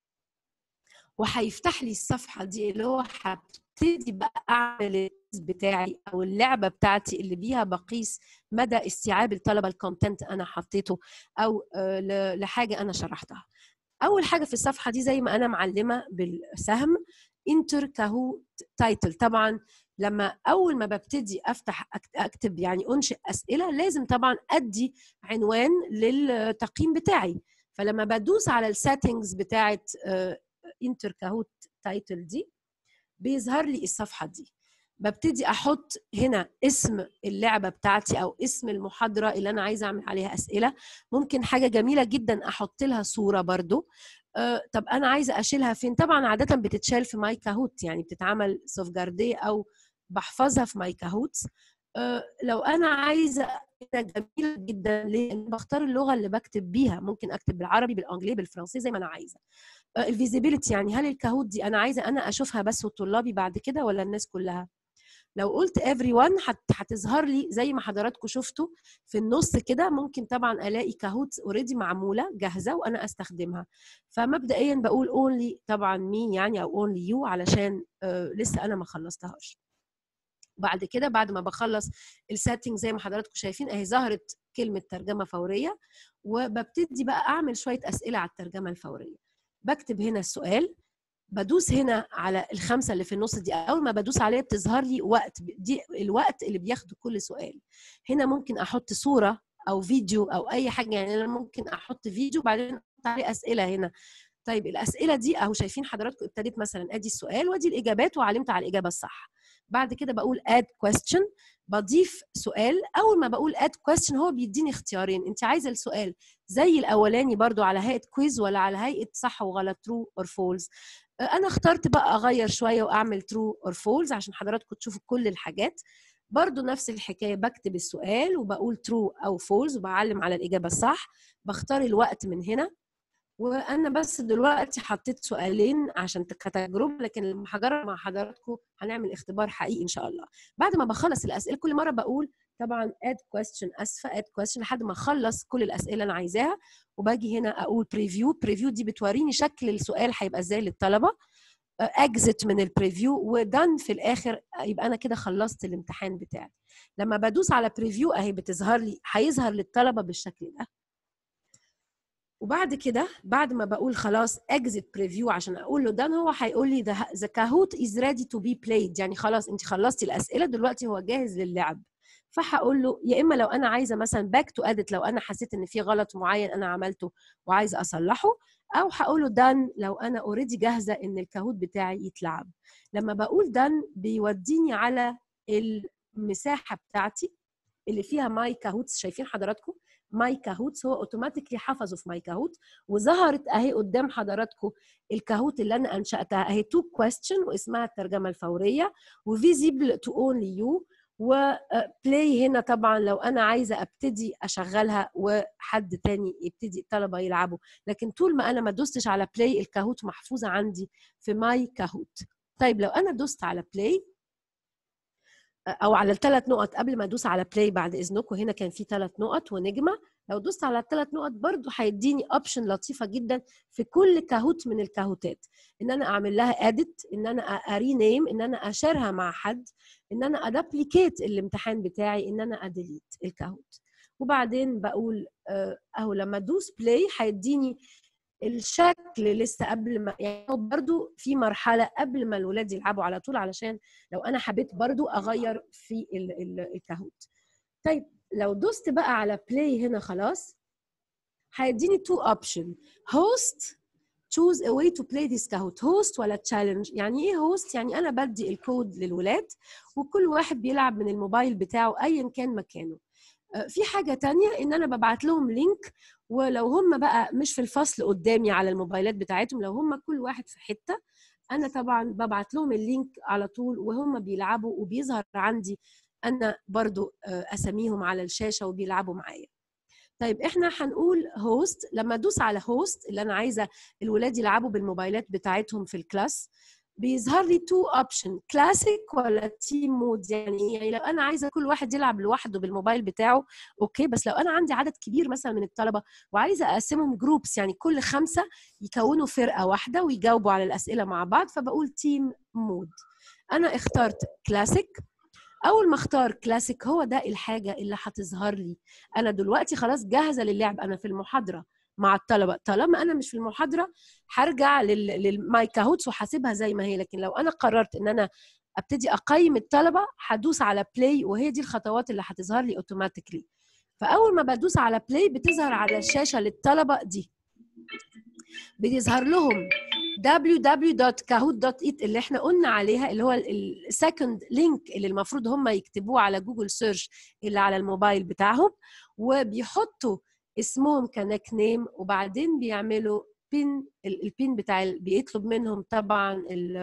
وهيفتح لي الصفحة دي اللي هو هبتدي بقى أعمل الكويز بتاعي أو اللعبة بتاعتي اللي بيها بقيس مدى استيعاب الطلبة الكونتنت أنا حطيته أو آه، ل- لحاجة أنا شرحتها أول حاجة في الصفحة دي زي ما أنا معلمة بالسهم انتر كاهو تايتل طبعا لما اول ما ببتدي افتح أكت- اكتب يعني انشئ اسئله لازم طبعا ادي عنوان للتقييم بتاعي فلما بدوس على السيتنجز بتاعه انتر كاهوت تايتل دي بيظهر لي الصفحه دي ببتدي احط هنا اسم اللعبه بتاعتي او اسم المحاضره اللي انا عايزه اعمل عليها اسئله ممكن حاجه جميله جدا احط لها صوره برضو آه، طب انا عايزه اشيلها فين طبعا عاده بتتشال في ماي كاهوت يعني بتتعمل سوفجارديه او بحفظها في ماي كاهوت آه، لو انا عايزه حاجة جميله جدا ليه لأن بختار اللغه اللي بكتب بيها ممكن اكتب بالعربي بالانجليزي بالفرنسي زي ما انا عايزه الفيزيبيليتي يعني هل الكاهوت دي انا عايزه انا اشوفها بس وطلابي بعد كده ولا الناس كلها لو قلت everyone هت- هتظهر لي زي ما حضراتكم شفتوا في النص كده ممكن طبعا الاقي كاهوت اوريدي معموله جاهزه وانا استخدمها فمبدئيا بقول only طبعا مين يعني او only you علشان آه لسه انا ما خلصتهاش بعد كده بعد ما بخلص السيتنج زي ما حضراتكم شايفين اهي ظهرت كلمه ترجمه فوريه وببتدي بقى اعمل شويه اسئله على الترجمه الفوريه بكتب هنا السؤال بدوس هنا على الخمسه اللي في النص دي اول ما بدوس عليها بتظهر لي وقت دي الوقت اللي بياخده كل سؤال هنا ممكن احط صوره او فيديو او اي حاجه يعني انا ممكن احط فيديو بعدين احط عليه اسئله هنا طيب الاسئله دي اهو شايفين حضراتكم ابتديت مثلا ادي السؤال وادي الاجابات وعلمت على الاجابه الصح بعد كده بقول add question بضيف سؤال اول ما بقول add question هو بيديني اختيارين انت عايزه السؤال زي الاولاني برضو على هيئه كويز ولا على هيئه صح وغلط true or false انا اخترت بقى اغير شويه واعمل true or false عشان حضراتكم تشوفوا كل الحاجات برضو نفس الحكايه بكتب السؤال وبقول true او false وبعلم على الاجابه الصح بختار الوقت من هنا وانا بس دلوقتي حطيت سؤالين عشان كتجربه لكن لما هجرب مع حضراتكم هنعمل اختبار حقيقي ان شاء الله بعد ما بخلص الاسئله كل مره بقول طبعا add question اسفه add question لحد ما اخلص كل الاسئله اللي انا عايزاها وباجي هنا اقول بريفيو بريفيو دي بتوريني شكل السؤال هيبقى ازاي للطلبه اكزت من البريفيو ودن في الاخر يبقى انا كده خلصت الامتحان بتاعي لما بدوس على بريفيو اهي بتظهر لي هيظهر للطلبه بالشكل ده وبعد كده بعد ما بقول خلاص اكزit بريفيو عشان اقول له ده هو هيقول لي ذا كاهوت از ريدي تو بي بلايد يعني خلاص انت خلصتي الاسئله دلوقتي هو جاهز للعب فهقول له يا اما لو انا عايزه مثلا باك تو اديت لو انا حسيت ان في غلط معين انا عملته وعايزه اصلحه او هقول له دان لو انا اوريدي جاهزه ان الكاهوت بتاعي يتلعب لما بقول دان بيوديني على المساحه بتاعتي اللي فيها ماي كاهوتس شايفين حضراتكم ماي كاهوتس هو اوتوماتيكلي حفظه في ماي كاهوت وظهرت اهي قدام حضراتكم الكاهوت اللي انا انشاتها اهي تو كويستشن واسمها الترجمه الفوريه وفيزيبل تو اونلي يو وبلاي هنا طبعا لو انا عايزه ابتدي اشغلها وحد تاني يبتدي الطلبه يلعبوا لكن طول ما انا ما دوستش على بلاي الكاهوت محفوظه عندي في ماي كاهوت طيب لو انا دوست على بلاي او على الثلاث نقط قبل ما ادوس على بلاي بعد اذنكم هنا كان في ثلاث نقط ونجمه لو دوست على الثلاث نقط برضو هيديني اوبشن لطيفه جدا في كل كاهوت من الكاهوتات ان انا اعمل لها اديت ان انا ارينيم ان انا اشيرها مع حد ان انا ادابليكيت الامتحان بتاعي ان انا اديليت الكاهوت وبعدين بقول اهو لما ادوس بلاي هيديني الشكل لسه قبل ما يعني برضو في مرحله قبل ما الولاد يلعبوا على طول علشان لو انا حبيت برضو اغير في ال ال الكاهوت طيب لو دوست بقى على بلاي هنا خلاص هيديني تو اوبشن هوست choose a way to play this kahoot host ولا challenge يعني ايه host يعني انا بدي الكود للولاد وكل واحد بيلعب من الموبايل بتاعه ايا كان مكانه في حاجه تانية ان انا ببعت لهم لينك ولو هم بقى مش في الفصل قدامي على الموبايلات بتاعتهم لو هم كل واحد في حته انا طبعا ببعت لهم اللينك على طول وهم بيلعبوا وبيظهر عندي انا برضو اساميهم على الشاشه وبيلعبوا معايا طيب احنا هنقول هوست لما ادوس على هوست اللي انا عايزه الولاد يلعبوا بالموبايلات بتاعتهم في الكلاس بيظهر لي تو اوبشن كلاسيك ولا تيم مود يعني يعني لو انا عايزه كل واحد يلعب لوحده بالموبايل بتاعه اوكي بس لو انا عندي عدد كبير مثلا من الطلبه وعايزه اقسمهم جروبس يعني كل خمسه يكونوا فرقه واحده ويجاوبوا على الاسئله مع بعض فبقول تيم مود انا اخترت كلاسيك اول ما اختار كلاسيك هو ده الحاجه اللي هتظهر لي انا دلوقتي خلاص جاهزه للعب انا في المحاضره مع الطلبه طالما انا مش في المحاضره هرجع للماي كاهوتس وحاسبها زي ما هي لكن لو انا قررت ان انا ابتدي اقيم الطلبه هدوس على بلاي وهي دي الخطوات اللي هتظهر لي اوتوماتيكلي فاول ما بدوس على بلاي بتظهر على الشاشه للطلبه دي بيظهر لهم www.kahoot.it اللي احنا قلنا عليها اللي هو السكند لينك اللي المفروض هم يكتبوه على جوجل سيرش اللي على الموبايل بتاعهم وبيحطوا اسمهم كنك نيم وبعدين بيعملوا بين البين بتاع بيطلب منهم طبعا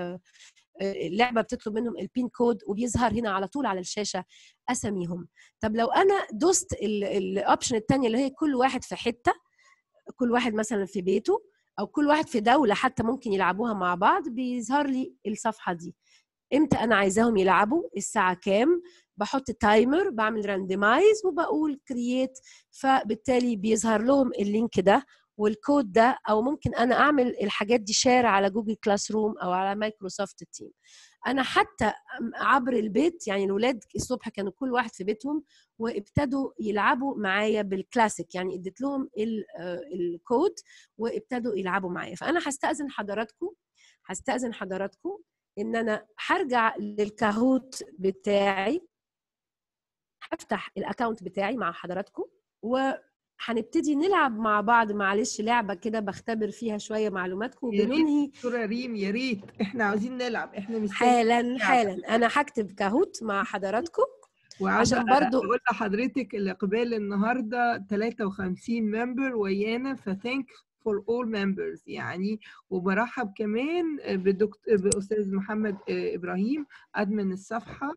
اللعبه بتطلب منهم البين كود وبيظهر هنا على طول على الشاشه اساميهم طب لو انا دوست الاوبشن الثانيه اللي هي كل واحد في حته كل واحد مثلا في بيته او كل واحد في دوله حتى ممكن يلعبوها مع بعض بيظهر لي الصفحه دي امتى انا عايزاهم يلعبوا الساعه كام بحط تايمر بعمل راندمايز وبقول كرييت فبالتالي بيظهر لهم اللينك ده والكود ده او ممكن انا اعمل الحاجات دي شير على جوجل كلاس روم او على مايكروسوفت تيم انا حتى عبر البيت يعني الولاد الصبح كانوا كل واحد في بيتهم وابتدوا يلعبوا معايا بالكلاسيك يعني اديت لهم الكود وابتدوا يلعبوا معايا فانا هستاذن حضراتكم هستاذن حضراتكم ان انا هرجع للكاهوت بتاعي هفتح الاكونت بتاعي مع حضراتكم وهنبتدي نلعب مع بعض معلش لعبه كده بختبر فيها شويه معلوماتكم يا ريت وبننهي دكتوره ريم يا ريت احنا عاوزين نلعب احنا مش حالا حالا انا هكتب كاهوت مع حضراتكم وعاوزه عشان برضو- اقول لحضرتك الاقبال النهارده 53 ممبر ويانا فثانك فور اول ممبرز يعني وبرحب كمان بدكتور باستاذ محمد ابراهيم ادمن الصفحه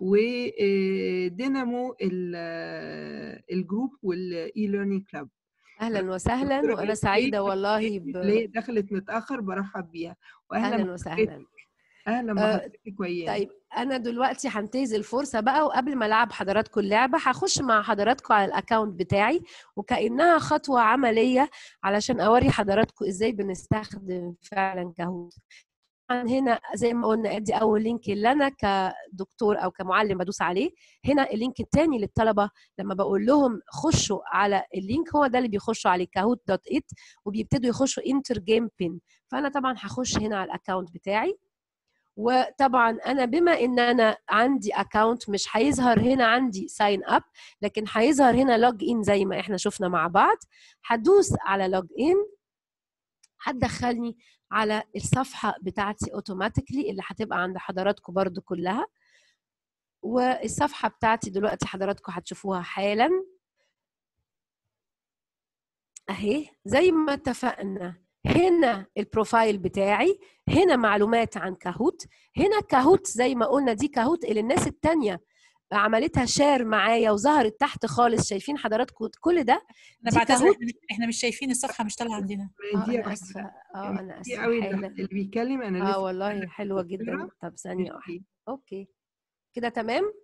ودينامو الجروب والاي ليرنينج كلاب اهلا وسهلا دكتورة وانا جيت سعيده جيت والله ب... اللي هي دخلت متاخر برحب بيها واهلا اهلا بحضرتك وسهلا اهلا آه، بحضرتك ويانا طيب انا دلوقتي هنتهز الفرصه بقى وقبل ما العب حضراتكم اللعبه هخش مع حضراتكم على الاكونت بتاعي وكانها خطوه عمليه علشان اوري حضراتكم ازاي بنستخدم فعلا كاهوت طبعا هنا زي ما قلنا ادي اول لينك اللي انا كدكتور او كمعلم بدوس عليه هنا اللينك الثاني للطلبه لما بقول لهم خشوا على اللينك هو ده اللي بيخشوا عليه كاهوت دوت ات وبيبتدوا يخشوا انتر جيم بين فانا طبعا هخش هنا على الاكونت بتاعي وطبعا انا بما ان انا عندي اكونت مش هيظهر هنا عندي ساين اب لكن هيظهر هنا لوج ان زي ما احنا شفنا مع بعض هدوس على لوج ان هتدخلني على الصفحه بتاعتي اوتوماتيكلي اللي هتبقى عند حضراتكم برضو كلها والصفحه بتاعتي دلوقتي حضراتكم هتشوفوها حالا اهي زي ما اتفقنا هنا البروفايل بتاعي هنا معلومات عن كاهوت هنا كاهوت زي ما قلنا دي كاهوت اللي الناس التانية عملتها شير معايا وظهرت تحت خالص شايفين حضراتكم كل ده انا دي بعتذر كاهوت احنا مش- احنا مش شايفين الصفحه مش طالعه عندنا اه دي انا اسفه اه انا دي اسفه قوي حالا اللي بيتكلم انا اه لسه والله حلوه جدا دكتورة. طب ثانيه واحده ميرسي. اوكي كده تمام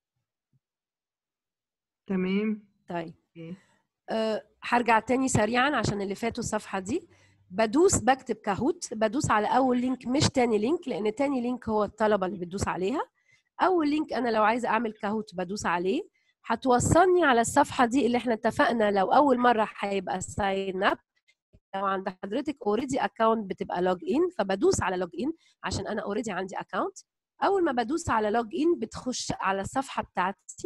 تمام طيب أوكي. أه هرجع تاني سريعا عشان اللي فاتوا الصفحه دي بدوس بكتب كاهوت بدوس على اول لينك مش تاني لينك لان تاني لينك هو الطلبه اللي بتدوس عليها اول لينك انا لو عايزه اعمل كاهوت بدوس عليه هتوصلني على الصفحه دي اللي احنا اتفقنا لو اول مره هيبقى ساين اب لو عند حضرتك اوريدي اكونت بتبقى لوج ان فبدوس على لوج ان عشان انا اوريدي عندي اكونت اول ما بدوس على لوج ان بتخش على الصفحه بتاعتي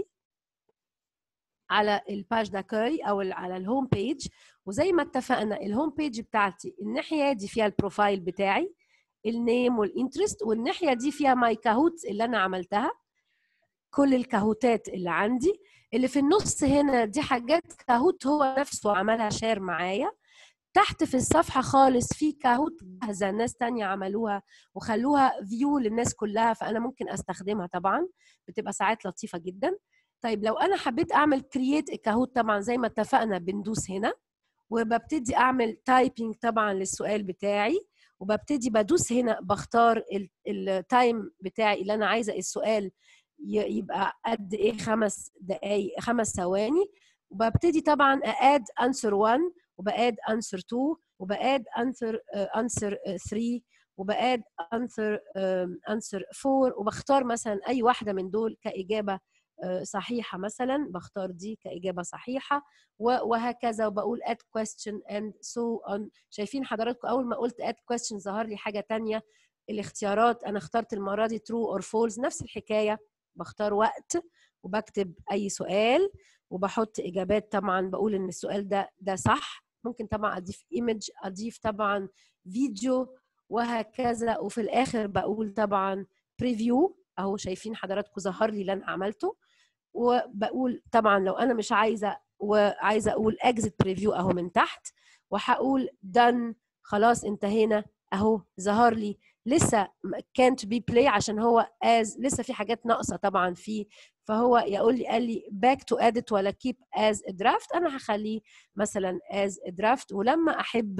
على الباج داكوي او ال- على الهوم بيج وزي ما اتفقنا الهوم بيج بتاعتي الناحيه دي فيها البروفايل بتاعي النيم والانترست والناحيه دي فيها ماي كاهوت اللي انا عملتها كل الكاهوتات اللي عندي اللي في النص هنا دي حاجات كاهوت هو نفسه عملها شير معايا تحت في الصفحة خالص في كاهوت جاهزة ناس تانية عملوها وخلوها فيو للناس كلها فأنا ممكن أستخدمها طبعا بتبقى ساعات لطيفة جدا طيب لو أنا حبيت أعمل كرييت الكاهوت طبعا زي ما اتفقنا بندوس هنا وببتدي أعمل تايبينج طبعا للسؤال بتاعي وببتدي بدوس هنا بختار التايم بتاعي اللي أنا عايزة السؤال ي- يبقى قد إيه خمس دقايق خمس ثواني وببتدي طبعا أد answer 1 وبقاد answer 2 وبقاد answer uh, answer 3 وبقاد answer um, answer 4 وبختار مثلا اي واحده من دول كاجابه uh, صحيحه مثلا بختار دي كاجابه صحيحه و- وهكذا وبقول add question and so on شايفين حضراتكم اول ما قلت add question ظهر لي حاجه تانية الاختيارات انا اخترت المره دي true or false نفس الحكايه بختار وقت وبكتب اي سؤال وبحط اجابات طبعا بقول ان السؤال ده ده صح ممكن طبعا اضيف ايمج اضيف طبعا فيديو وهكذا وفي الاخر بقول طبعا بريفيو اهو شايفين حضراتكم ظهر لي اللي انا عملته وبقول طبعا لو انا مش عايزه وعايزه اقول اكزit بريفيو اهو من تحت وهقول done خلاص انتهينا اهو ظهر لي لسه كانت بي بلاي عشان هو از لسه في حاجات ناقصه طبعا فيه فهو يقول لي قال لي back to edit ولا keep as a draft انا هخليه مثلا as a draft ولما احب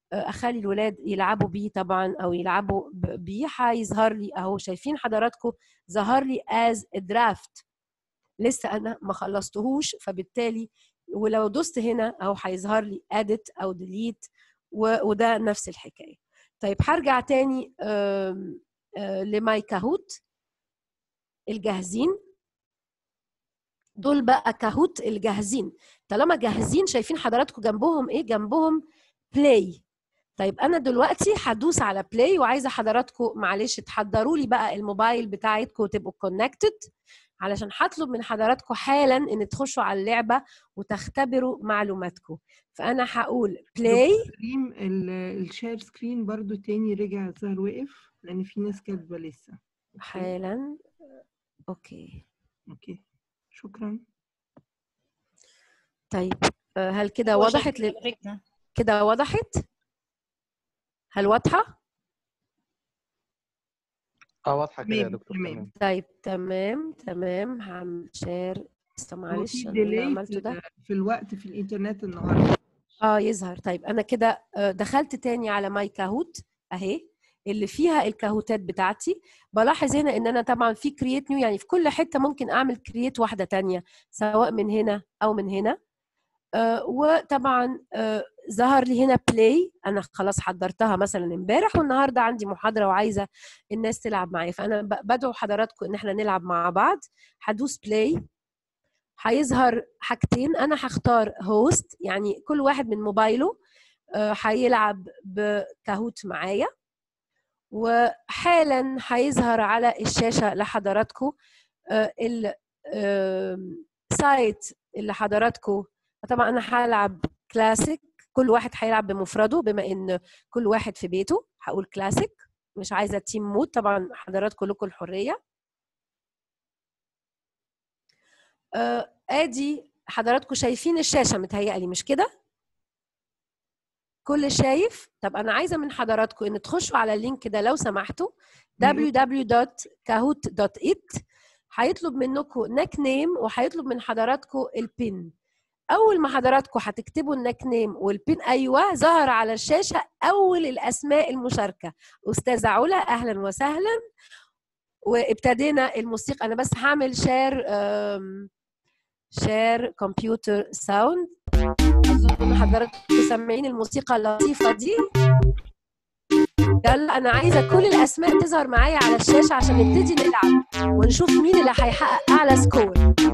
آه، اخلي الولاد يلعبوا بيه طبعا او يلعبوا ب- بيه هيظهر لي اهو شايفين حضراتكم ظهر لي از درافت لسه انا ما خلصتهوش فبالتالي ولو دوست هنا اهو هيظهر لي edit او delete و- وده نفس الحكايه طيب هرجع تاني آم، آه، لماي كاهوت الجاهزين دول بقى كاهوت الجاهزين طالما جاهزين شايفين حضراتكم جنبهم ايه جنبهم بلاي طيب انا دلوقتي هدوس على بلاي وعايزه حضراتكم معلش تحضروا لي بقى الموبايل بتاعتكم وتبقوا كونكتد علشان هطلب من حضراتكم حالا ان تخشوا على اللعبه وتختبروا معلوماتكم فانا هقول بلاي ريم ال- الشير سكرين برضو تاني رجع الظاهر وقف لان في ناس كاتبه لسه أوكي. حالا اوكي اوكي شكرا طيب آه، هل كده هو وضحت شايف لل... حضرتنا. كده وضحت هل واضحه اه واضحة كده يا تمام، دكتور تمام. تمام طيب تمام تمام هعمل شير بس هو معلش في أنا اللي ديلي عملته ده في, في الوقت في الانترنت النهارده اه يظهر طيب انا كده آه، دخلت تاني على ماي كاهوت اهي اللي فيها الكاهوتات بتاعتي بلاحظ هنا ان انا طبعا في كرييت نيو يعني في كل حته ممكن اعمل كرييت واحده تانية سواء من هنا او من هنا آه وطبعا آه ظهر لي هنا بلاي انا خلاص حضرتها مثلا امبارح والنهارده عندي محاضره وعايزه الناس تلعب معايا فانا ب- بدعو حضراتكم ان احنا نلعب مع بعض هدوس بلاي هيظهر حاجتين انا هختار هوست يعني كل واحد من موبايله آه، هيلعب بكاهوت معايا وحالا هيظهر على الشاشه لحضراتكم آه، ال آم، سايت اللي حضراتكم طبعا انا هلعب كلاسيك كل واحد هيلعب بمفرده بما ان كل واحد في بيته هقول كلاسيك مش عايزه تيم مود طبعا حضراتكم لكم الحريه آه، ادي حضراتكم شايفين الشاشه متهيألي مش كده كل شايف طب انا عايزه من حضراتكم ان تخشوا على اللينك ده لو سمحتوا www.kahoot.it هيطلب منكم نيك نيم وهيطلب من حضراتكم البين اول ما حضراتكم هتكتبوا النيك نيم والبين ايوه ظهر على الشاشه اول الاسماء المشاركه استاذه علا اهلا وسهلا وابتدينا الموسيقى انا بس هعمل شير شير كمبيوتر ساوند اظن حضراتكم سامعين الموسيقى اللطيفه دي يلا انا عايزه كل الاسماء تظهر معايا على الشاشه عشان نبتدي نلعب ونشوف مين اللي هيحقق اعلى سكور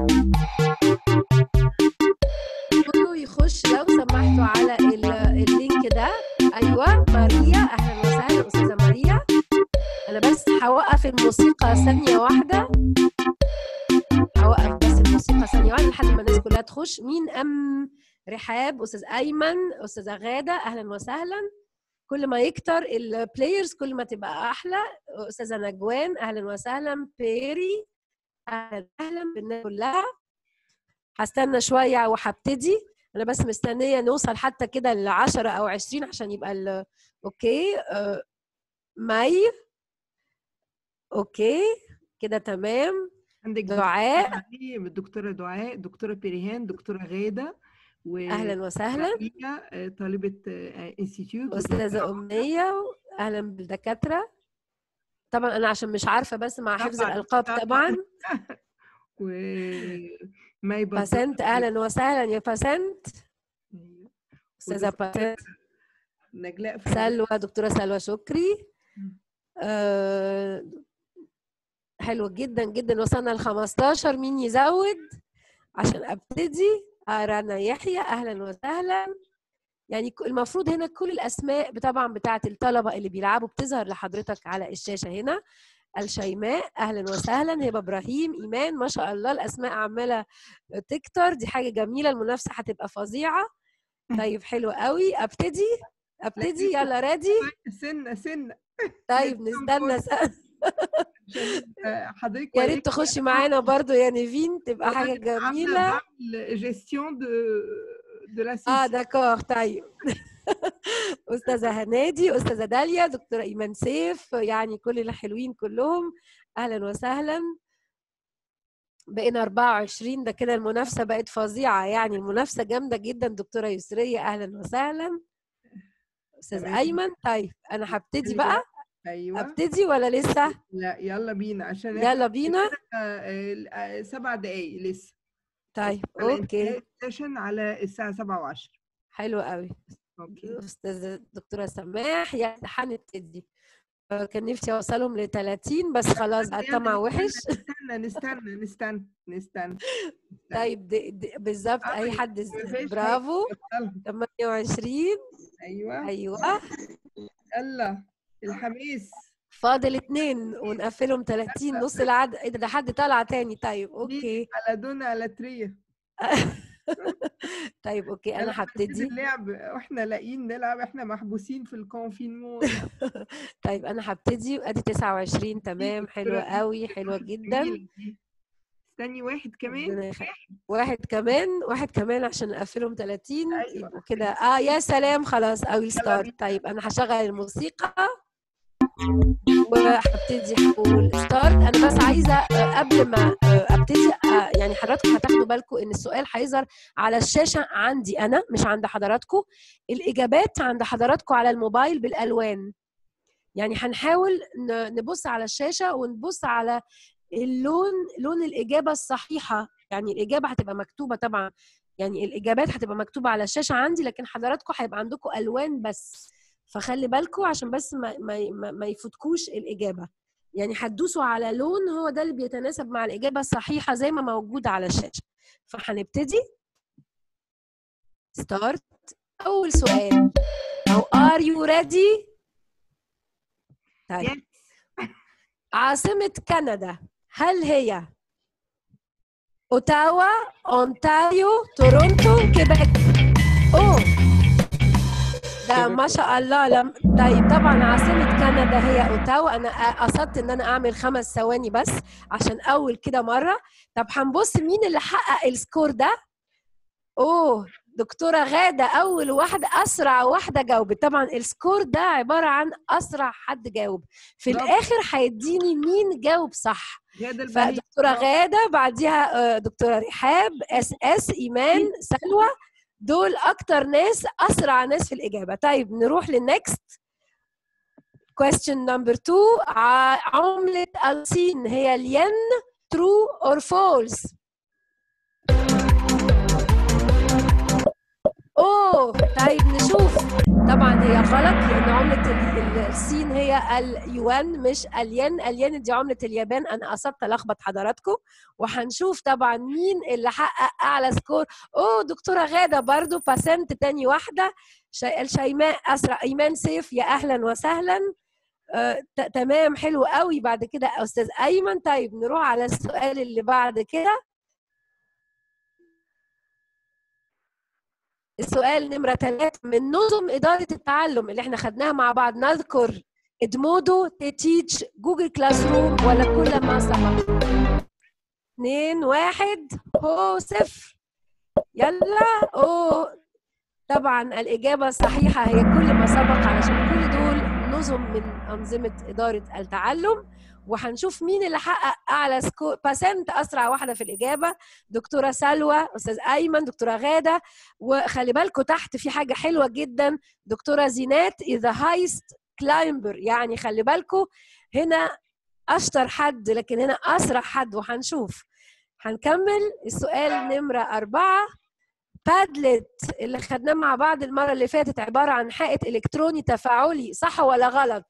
كله يخش لو سمحتوا على ال- اللينك ده ايوه ماريا اهلا وسهلا استاذه ماريا انا بس هوقف الموسيقى ثانيه واحده هوقف بس الموسيقى ثانيه واحده لحد ما الناس كلها تخش مين ام رحاب استاذ ايمن استاذه غاده اهلا وسهلا كل ما يكتر البلايرز كل ما تبقى احلى استاذه نجوان اهلا وسهلا بيري اهلا اهلا بالناس كلها هستنى شويه وهبتدي انا بس مستنيه نوصل حتى كده ل 10 او 20 عشان يبقى ال- اوكي آه، مي اوكي كده تمام عندك دعاء دعاء الدكتوره دعاء دكتوره بيريهان دكتوره غاده و اهلا وسهلا ماريا، آه، طالبه انستيتيوت استاذه امنيه اهلا بالدكاتره طبعا انا عشان مش عارفه بس مع حفظ طبعاً، الالقاب طبعاً. طبعا و ماي بدر. باسنت اهلا وسهلا يا باسنت أيوة. استاذه ودكتورة باسنت نجلاء فوزي. سلوى دكتوره سلوى شكري مم. آه، حلو جدا جدا وصلنا ل 15 مين يزود عشان ابتدي آه، رنا يحيى اهلا وسهلا يعني ك- المفروض هنا كل الاسماء طبعا بتاعه الطلبه اللي بيلعبوا بتظهر لحضرتك على الشاشه هنا الشيماء اهلا وسهلا هبه ابراهيم ايمان ما شاء الله الاسماء عماله تكتر دي حاجه جميله المنافسه هتبقى فظيعه طيب حلو قوي ابتدي ابتدي يلا رادي سنه سنه طيب لسه نستنى سنة. عشان آه، حضرتك يا ريت وليك تخشي معانا برضو يا نيفين تبقى حاجه وأنا جميله عامله بعمل جيستيون دو دو لا اه داكور طيب استاذه هنادي استاذه داليا دكتوره ايمان سيف يعني كل الحلوين كلهم اهلا وسهلا بقينا 24 ده كده المنافسه بقت فظيعه يعني المنافسه جامده جدا دكتوره يسريه اهلا وسهلا استاذ تمام. ايمن طيب انا هبتدي خلي بقى ايوه ابتدي ولا لسه لا يلا بينا عشان يلا بينا آه، آه، آه، سبع دقايق لسه طيب على اوكي انتهاء السيشن على الساعة سبعة وعشرة حلو قوي اوكي استاذ دكتوره سماح يا هنبتدي آه، كان نفسي اوصلهم ل 30 بس خلاص بقى يلا الطمع وحش نستنى نستنى نستنى نستنى طيب د- د- بالظبط اي آه، حد ز- مفيش برافو يلا. 28 ايوه ايوه يلا الحماس فاضل اتنين ونقفلهم 30 نص العدد ايه ده ده حد طالع تاني طيب اوكي على دون على تريه طيب اوكي يلا انا نبتدي هبتدي اللعب واحنا لاقيين نلعب احنا محبوسين في الكونفينمون طيب انا هبتدي ادي 29 تمام حلوه دكتورة قوي حلوه جدا جميلة دي. استني واحد كمان ربنا يخليك. واحد كمان واحد كمان عشان نقفلهم 30 أيوة. يبقوا كده اه يا سلام خلاص او بينا. ستارت طيب انا هشغل الموسيقى وهبتدي هقول ستارت انا بس عايزه آه، قبل ما آه، ابتدي آه، يعني حضراتكم هتاخدوا بالكم ان السؤال هيظهر على الشاشه عندي انا مش عند حضراتكم الاجابات عند حضراتكم على الموبايل بالالوان يعني هنحاول ن- نبص على الشاشه ونبص على اللون لون الاجابه الصحيحه يعني الاجابه هتبقى مكتوبه طبعا يعني الاجابات هتبقى مكتوبه على الشاشه عندي لكن حضراتكم هيبقى عندكم الوان بس فخلي بالكم عشان بس ما, ما, ما, ما يفوتكوش الاجابه يعني هتدوسوا على لون هو ده اللي بيتناسب مع الاجابه الصحيحه زي ما موجوده على الشاشه فهنبتدي ستارت اول سؤال او ار يو ريدي طيب Yes. عاصمة كندا هل هي اوتاوا اونتاريو تورونتو كيبك اوه ده ما شاء الله لم... طيب طبعا عاصمة كندا هي اوتاوا انا قصدت ان انا اعمل خمس ثواني بس عشان اول كده مرة طب هنبص مين اللي حقق السكور ده اوه دكتورة غادة أول واحدة أسرع واحدة جاوبت طبعا السكور ده عبارة عن أسرع حد جاوب في برافو. الآخر هيديني مين جاوب صح غادة البهية فدكتورة غادة بعديها آه، دكتورة رحاب اس اس إيمان سلوى دول أكتر ناس أسرع ناس في الإجابة طيب نروح للنكست question number two ع- عملة الصين هي الين true or false اوه طيب نشوف طبعا هي غلط لان عمله ال- ال- الصين هي اليوان مش الين الين دي عمله اليابان انا قصدت الخبط حضراتكم وهنشوف طبعا مين اللي حقق اعلى سكور اوه دكتوره غاده برضو باسنت تاني واحده شي- الشيماء اسرع ايمان سيف يا اهلا وسهلا آه، ت- تمام حلو قوي بعد كده استاذ ايمن طيب نروح على السؤال اللي بعد كده السؤال نمرة ثلاثة من نظم إدارة التعلم اللي احنا خدناها مع بعض نذكر ادمودو تيتيتش جوجل كلاس روم ولا كل ما سبق اثنين واحد هو صفر يلا اوه طبعا الإجابة الصحيحة هي كل ما سبق علشان كل دول نظم من أنظمة إدارة التعلم وهنشوف مين اللي حقق أعلى سكور باسنت أسرع واحدة في الإجابة دكتورة سلوى أستاذ أيمن دكتورة غادة وخلي بالكم تحت في حاجة حلوة جدا دكتورة زينات إذا هايست كلايمبر يعني خلي بالكم هنا أشطر حد لكن هنا أسرع حد وهنشوف هنكمل السؤال نمرة أربعة بادلت اللي خدناه مع بعض المرة اللي فاتت عبارة عن حائط إلكتروني تفاعلي صح ولا غلط؟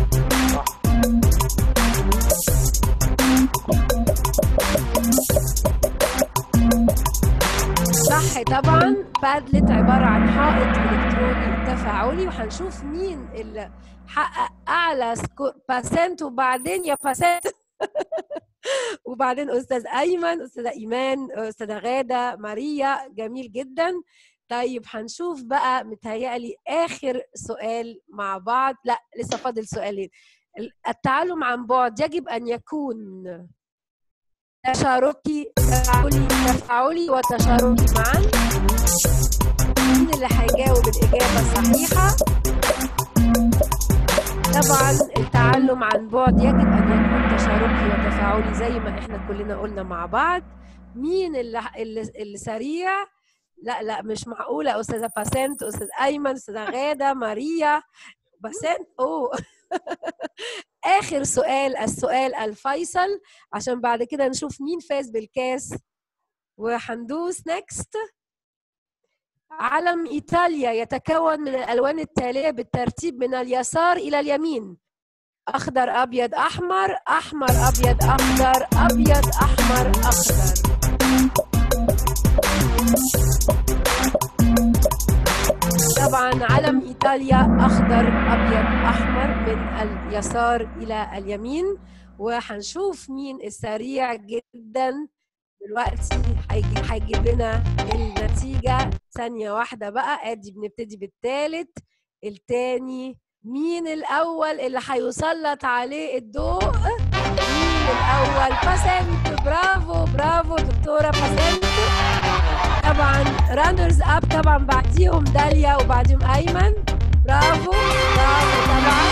صح طبعا بادلت عبارة عن حائط إلكتروني تفاعلي وهنشوف مين اللي حقق أعلى سكور باسنت وبعدين يا باسنت وبعدين أستاذ أيمن أستاذة إيمان أستاذة غادة ماريا جميل جدا طيب هنشوف بقى متهيألي آخر سؤال مع بعض لا لسه فاضل سؤالين التعلم عن بعد يجب أن يكون تشاركي تفاعلي تفاعلي وتشاركي معا مين اللي هيجاوب الإجابة الصحيحة طبعا التعلم عن بعد يجب أن يكون تشاركي وتفاعلي زي ما احنا كلنا قلنا مع بعض مين اللي اللي, اللي سريع لا لا مش معقولة أستاذة باسنت أستاذ أيمن أستاذة غادة ماريا باسنت أوه آخر سؤال السؤال الفيصل عشان بعد كده نشوف مين فاز بالكاس وهندوس نيكست علم إيطاليا يتكون من الألوان التالية بالترتيب من اليسار إلى اليمين أخضر أبيض أحمر أحمر أبيض أخضر أبيض أحمر أخضر طبعا علم ايطاليا اخضر ابيض احمر من اليسار الى اليمين وهنشوف مين السريع جدا دلوقتي هيجي هيجيب لنا النتيجه ثانيه واحده بقى ادي بنبتدي بالثالث الثاني مين الاول اللي هيسلط عليه الضوء مين الاول باسنت برافو برافو دكتوره باسنت طبعا رانرز اب طبعا بعديهم داليا وبعديهم ايمن برافو برافو طبعا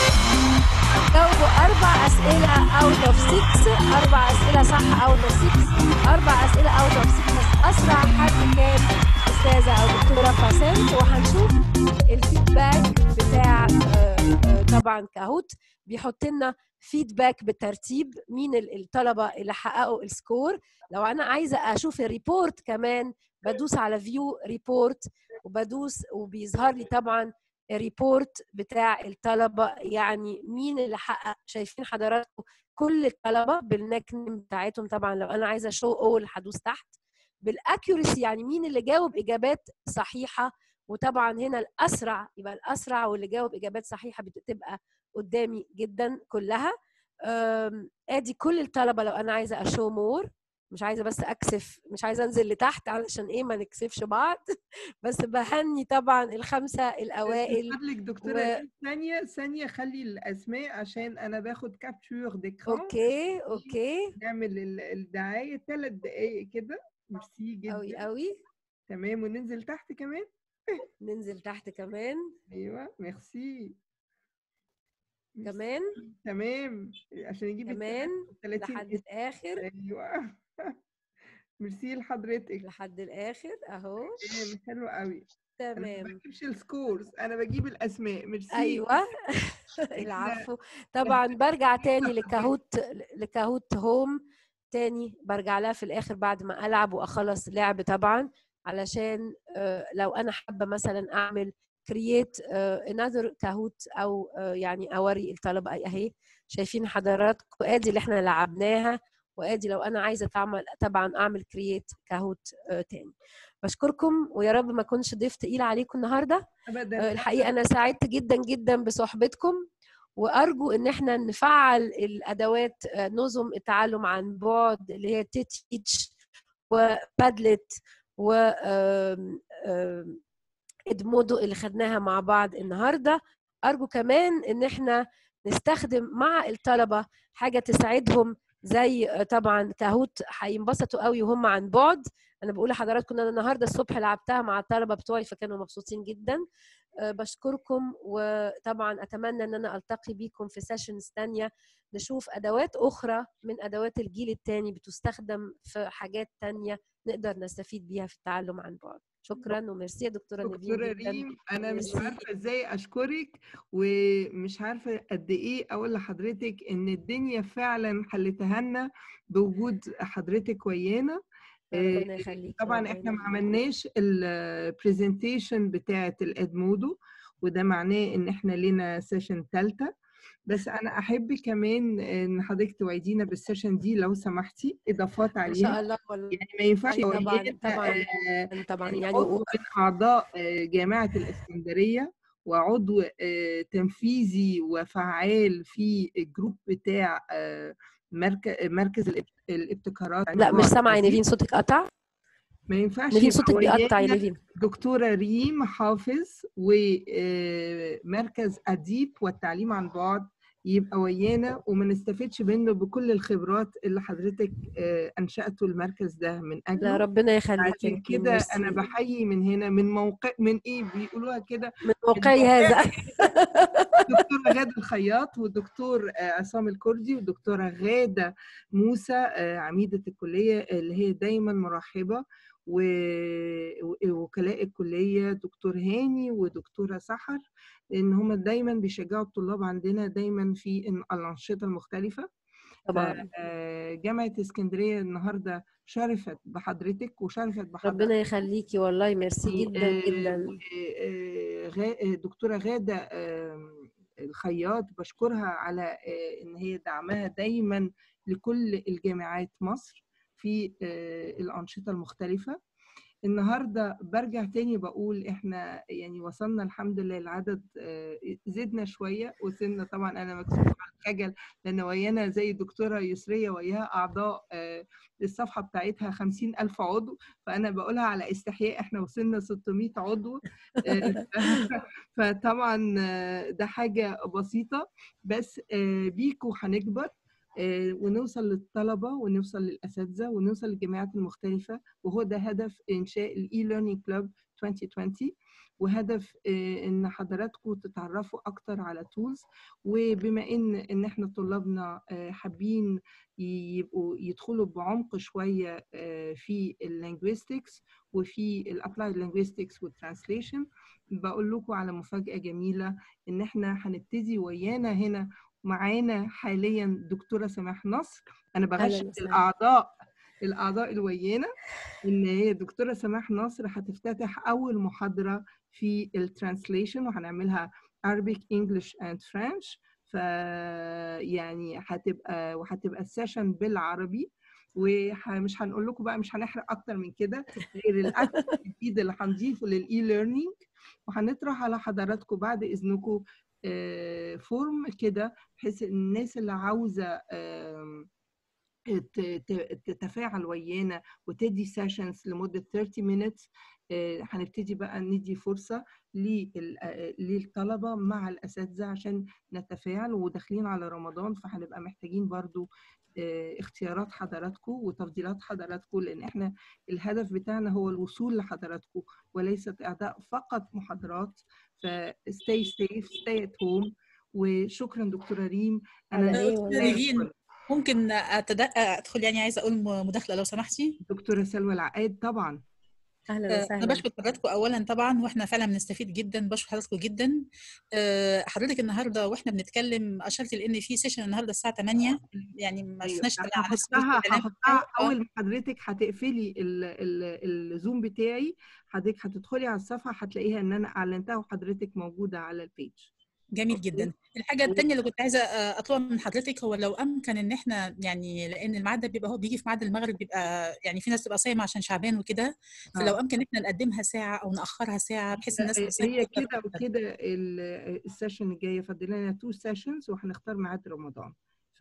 جاوبوا اربع اسئله اوت اوف 6 اربع اسئله صح اوت اوف 6 اربع اسئله اوت اوف 6 بس اسرع حد كان استاذه او دكتوره باسنت وهنشوف الفيدباك بتاع آه، آه، طبعا كاهوت بيحط لنا فيدباك بالترتيب مين ال- الطلبه اللي حققوا السكور لو انا عايزه اشوف الريبورت كمان بدوس على فيو ريبورت وبدوس وبيظهر لي طبعا الريبورت بتاع الطلبه يعني مين اللي حقق شايفين حضراتكم كل الطلبه بالنيك نيم بتاعتهم طبعا لو انا عايزه شو اول هدوس تحت بالاكيورسي يعني مين اللي جاوب اجابات صحيحه وطبعا هنا الاسرع يبقى الاسرع واللي جاوب اجابات صحيحه بتبقى قدامي جدا كلها أم، ادي كل الطلبه لو انا عايزه اشو مور مش عايزه بس اكسف مش عايزه انزل لتحت علشان ايه ما نكسفش بعض بس بهني طبعا الخمسه الاوائل من فضلك دكتورة و- إيمان، ثانية ثانية خلي الأسماء عشان أنا باخد كابتشور ديكران اوكي اوكي نعمل ال- الدعاية ثلاث دقايق كده ميرسي جدا قوي قوي تمام وننزل تحت كمان ننزل تحت كمان أيوه ميرسي ميرسي. كمان تمام عشان يجيب كمان 30 لحد الاخر ايوه ميرسي لحضرتك لحد الاخر اهو تمام حلو قوي انا ما تمام بجيبش السكورز انا بجيب الاسماء ميرسي ايوه العفو طبعا برجع تاني لكاهوت لكاهوت هوم تاني برجع لها في الاخر بعد ما العب واخلص لعب طبعا علشان آه، لو انا حابه مثلا اعمل كرييت انذر كاهوت او آه، يعني اوري الطلبه أي- اهي شايفين حضراتكم ادي اللي احنا لعبناها وادي لو انا عايزه تعمل طبعا اعمل كرييت كاهوت آه، تاني بشكركم ويا رب ما اكونش ضيف تقيل عليكم النهارده ابدا آه، الحقيقه انا سعدت جدا جدا بصحبتكم وارجو ان احنا نفعل الادوات آه، نظم التعلم عن بعد اللي هي تيتش وبادلت و آم، آم، ادمودو اللي خدناها مع بعض النهارده ارجو كمان ان احنا نستخدم مع الطلبه حاجه تساعدهم زي آه، طبعا كاهوت هينبسطوا قوي وهم عن بعد انا بقول لحضراتكم ان انا النهارده الصبح لعبتها مع الطلبه بتوعي فكانوا مبسوطين جدا آه، بشكركم وطبعا اتمنى ان انا التقي بيكم في سيشنز تانية نشوف ادوات اخرى من ادوات الجيل الثاني بتستخدم في حاجات تانية نقدر نستفيد بيها في التعلم عن بعد شكرا وميرسي يا دكتوره نيفين دكتورة جدا ريم أنا مش ميرسي. عارفة إزاي أشكرك ومش عارفة قد إيه أقول لحضرتك إن الدنيا فعلا حلتها لنا بوجود حضرتك ويانا ربنا يخليك طبعا ربنا إحنا ما يخليك. عملناش البرزنتيشن بتاعة الإدمودو وده معناه إن إحنا لنا سيشن ثالثة بس أنا أحب كمان إن حضرتك توعدينا بالسيشن دي لو سمحتي إضافات ان شاء عليها الله والله يعني ما ينفعش أي طبعا ويانا طبعا آه، طبعا يعني يعني عضو من أعضاء آه، جامعة الإسكندرية وعضو آه، تنفيذي وفعال في الجروب بتاع آه، مرك- مركز الاب- الابتكارات عن لا مش بعد سامعه يا قديم. نيفين صوتك قطع ما ينفعش نيفين يبقى صوتك بيقطع يا ويانا نيفين دكتورة ريم حافظ ومركز أديب والتعليم عن بعد يبقى ويانا وما نستفدش منه بكل الخبرات اللي حضرتك آه، أنشأته المركز ده من لا أجله ربنا يخليك يا عشان نيفين كده انا ميرسي بحيي من هنا من موقع من ايه بيقولوها كده من موقعي هذا دكتوره غاده الخياط والدكتور آه، عصام الكردي والدكتوره غاده موسى آه، عميده الكليه اللي هي دايما مرحبه و... و- وكلاء الكلية دكتور هاني ودكتورة سحر إن هم دايما بيشجعوا الطلاب عندنا دايما في إن- الأنشطة المختلفة طبعا آه، جامعة اسكندرية النهاردة شرفت بحضرتك وشرفت بحضرتك ربنا يخليكي والله ميرسي جدا آه، جدا آه، غا- دكتورة غادة آم، الخياط بشكرها على آه، إن هي دعمها دايما لكل الجامعات مصر في آه، الأنشطة المختلفة النهارده برجع تاني بقول احنا يعني وصلنا الحمد لله العدد آه، زدنا شويه وصلنا طبعا انا مكسوفه على الخجل لان ويانا زي الدكتوره يسريه وياها اعضاء آه، الصفحه بتاعتها خمسين ألف عضو فأنا بقولها على استحياء إحنا وصلنا 600 عضو آه، فطبعا آه، ده حاجة بسيطة بس آه، بيكو هنكبر آه، ونوصل للطلبة ونوصل للأساتذة ونوصل للجامعات المختلفة وهو ده هدف إنشاء الإي ليرنينج كلوب 2020 وهدف آه، ان حضراتكم تتعرفوا اكتر على تولز وبما ان ان احنا طلابنا آه، حابين يبقوا يدخلوا بعمق شويه آه، في اللينجويستكس وفي الابلايد لينجويستكس والترانسليشن بقول لكم على مفاجاه جميله ان احنا هنبتدي ويانا هنا معانا حاليا دكتوره سماح نصر انا بغش أهلاً وسهلاً. الاعضاء الاعضاء الويانا ان هي دكتوره سماح نصر هتفتتح اول محاضره في الترانسليشن وهنعملها Arabic English and French ف يعني هتبقى وهتبقى السيشن بالعربي ومش هنقول لكم بقى مش هنحرق اكتر من كده غير الاكل الجديد اللي هنضيفه للاي ليرنينج وهنطرح على حضراتكم بعد اذنكم آه، فورم كده بحيث الناس اللي عاوزه آم، ت- ت- تتفاعل ويانا وتدي سيشنز لمدة 30 minutes آه، هنبتدي بقى ندي فرصة لل- آه، للطلبة مع الأساتذة عشان نتفاعل وداخلين على رمضان فهنبقى محتاجين برضو آه، اختيارات حضراتكم وتفضيلات حضراتكم لأن احنا الهدف بتاعنا هو الوصول لحضراتكم وليست إعطاء فقط محاضرات ف stay safe stay at home وشكرا دكتورة ريم على إيه دكتورة والله. نيفين ممكن أتد... ادخل يعني عايزه اقول مداخله لو سمحتي دكتورة سلوى العقاد طبعا اهلا آه، انا وسهلا بشكر حضراتكم اولا طبعا واحنا فعلا بنستفيد جدا بشكر حضراتكم جدا آه، حضرتك النهارده واحنا بنتكلم اشرت لان في سيشن النهارده الساعه 8 يعني ما أيوة. شفناش أنا على نفس هحطها الإعلان هحطها آه. اول ما حضرتك هتقفلي ال- ال- الزوم بتاعي حضرتك هتدخلي على الصفحه هتلاقيها ان انا اعلنتها وحضرتك موجوده على البيج جميل أوكي. جدا الحاجه الثانيه اللي كنت عايزه آه، اطلبها من حضرتك هو لو امكن ان احنا يعني لان الميعاد ده بيبقى هو بيجي في ميعاد المغرب بيبقى يعني في ناس تبقى صايمه عشان شعبان وكده فلو آه. امكن ان احنا نقدمها ساعه او ناخرها ساعه بحيث الناس اللي صايمة هي تقدر كده تحضر. وكده ال- السيشن الجايه فاضل لنا تو سيشنز وهنختار ميعاد رمضان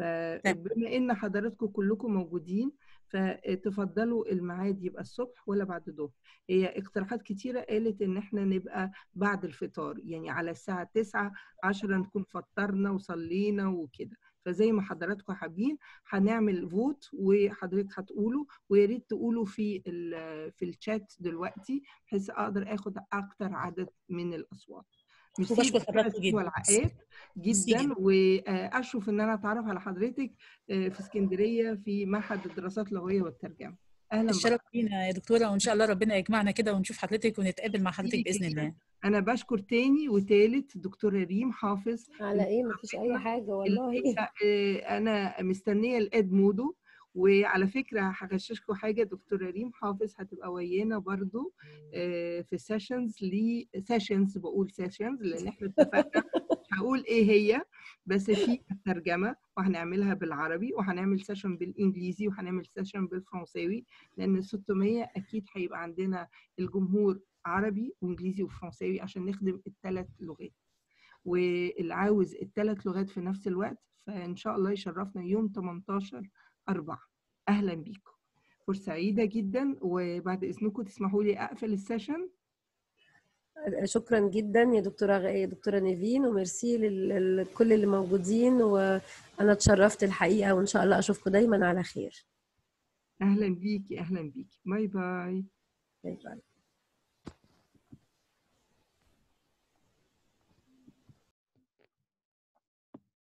فبما ان حضراتكم كلكم موجودين فتفضلوا الميعاد يبقى الصبح ولا بعد الظهر هي اقتراحات كتيره قالت ان احنا نبقى بعد الفطار يعني على الساعه 9 10 نكون فطرنا وصلينا وكده فزي ما حضراتكم حابين هنعمل فوت وحضرتك هتقولوا ويا ريت تقولوا في ال- في الشات دلوقتي بحيث اقدر اخد اكتر عدد من الاصوات ميرسي وبشكر دكتورة حضرتك سلوى جدا. العقاد ميرسي جدا جدا. واشرف ان انا اتعرف على حضرتك آه، في اسكندريه في معهد الدراسات اللغويه والترجمه اهلا الشرف بك لينا يا دكتوره وان شاء الله ربنا يجمعنا كده ونشوف حضرتك ونتقابل مع حضرتك باذن الله انا بشكر تاني وتالت دكتوره ريم حافظ على ايه مفيش اي حاجه والله اللي- آه، انا مستنيه الاد مودو وعلى فكره هغششكم حاجه دكتوره ريم حافظ هتبقى ويانا برضو آه، في سيشنز لي سيشنز بقول سيشنز لان احنا اتفقنا مش هقول ايه هي بس في الترجمه وهنعملها بالعربي وهنعمل سيشن بالانجليزي وهنعمل سيشن بالفرنساوي لان 600 اكيد هيبقى عندنا الجمهور عربي وانجليزي وفرنساوي عشان نخدم الثلاث لغات واللي عاوز الثلاث لغات في نفس الوقت فان شاء الله يشرفنا يوم 18 4 اهلا بيكم فرصه سعيده جدا وبعد اذنكم تسمحوا لي اقفل السيشن شكرا جدا يا دكتوره غ- يا دكتوره نيفين وميرسي لل- لكل اللي موجودين وانا اتشرفت الحقيقه وان شاء الله اشوفكم دايما على خير اهلا بيكي اهلا بيكي باي باي باي باي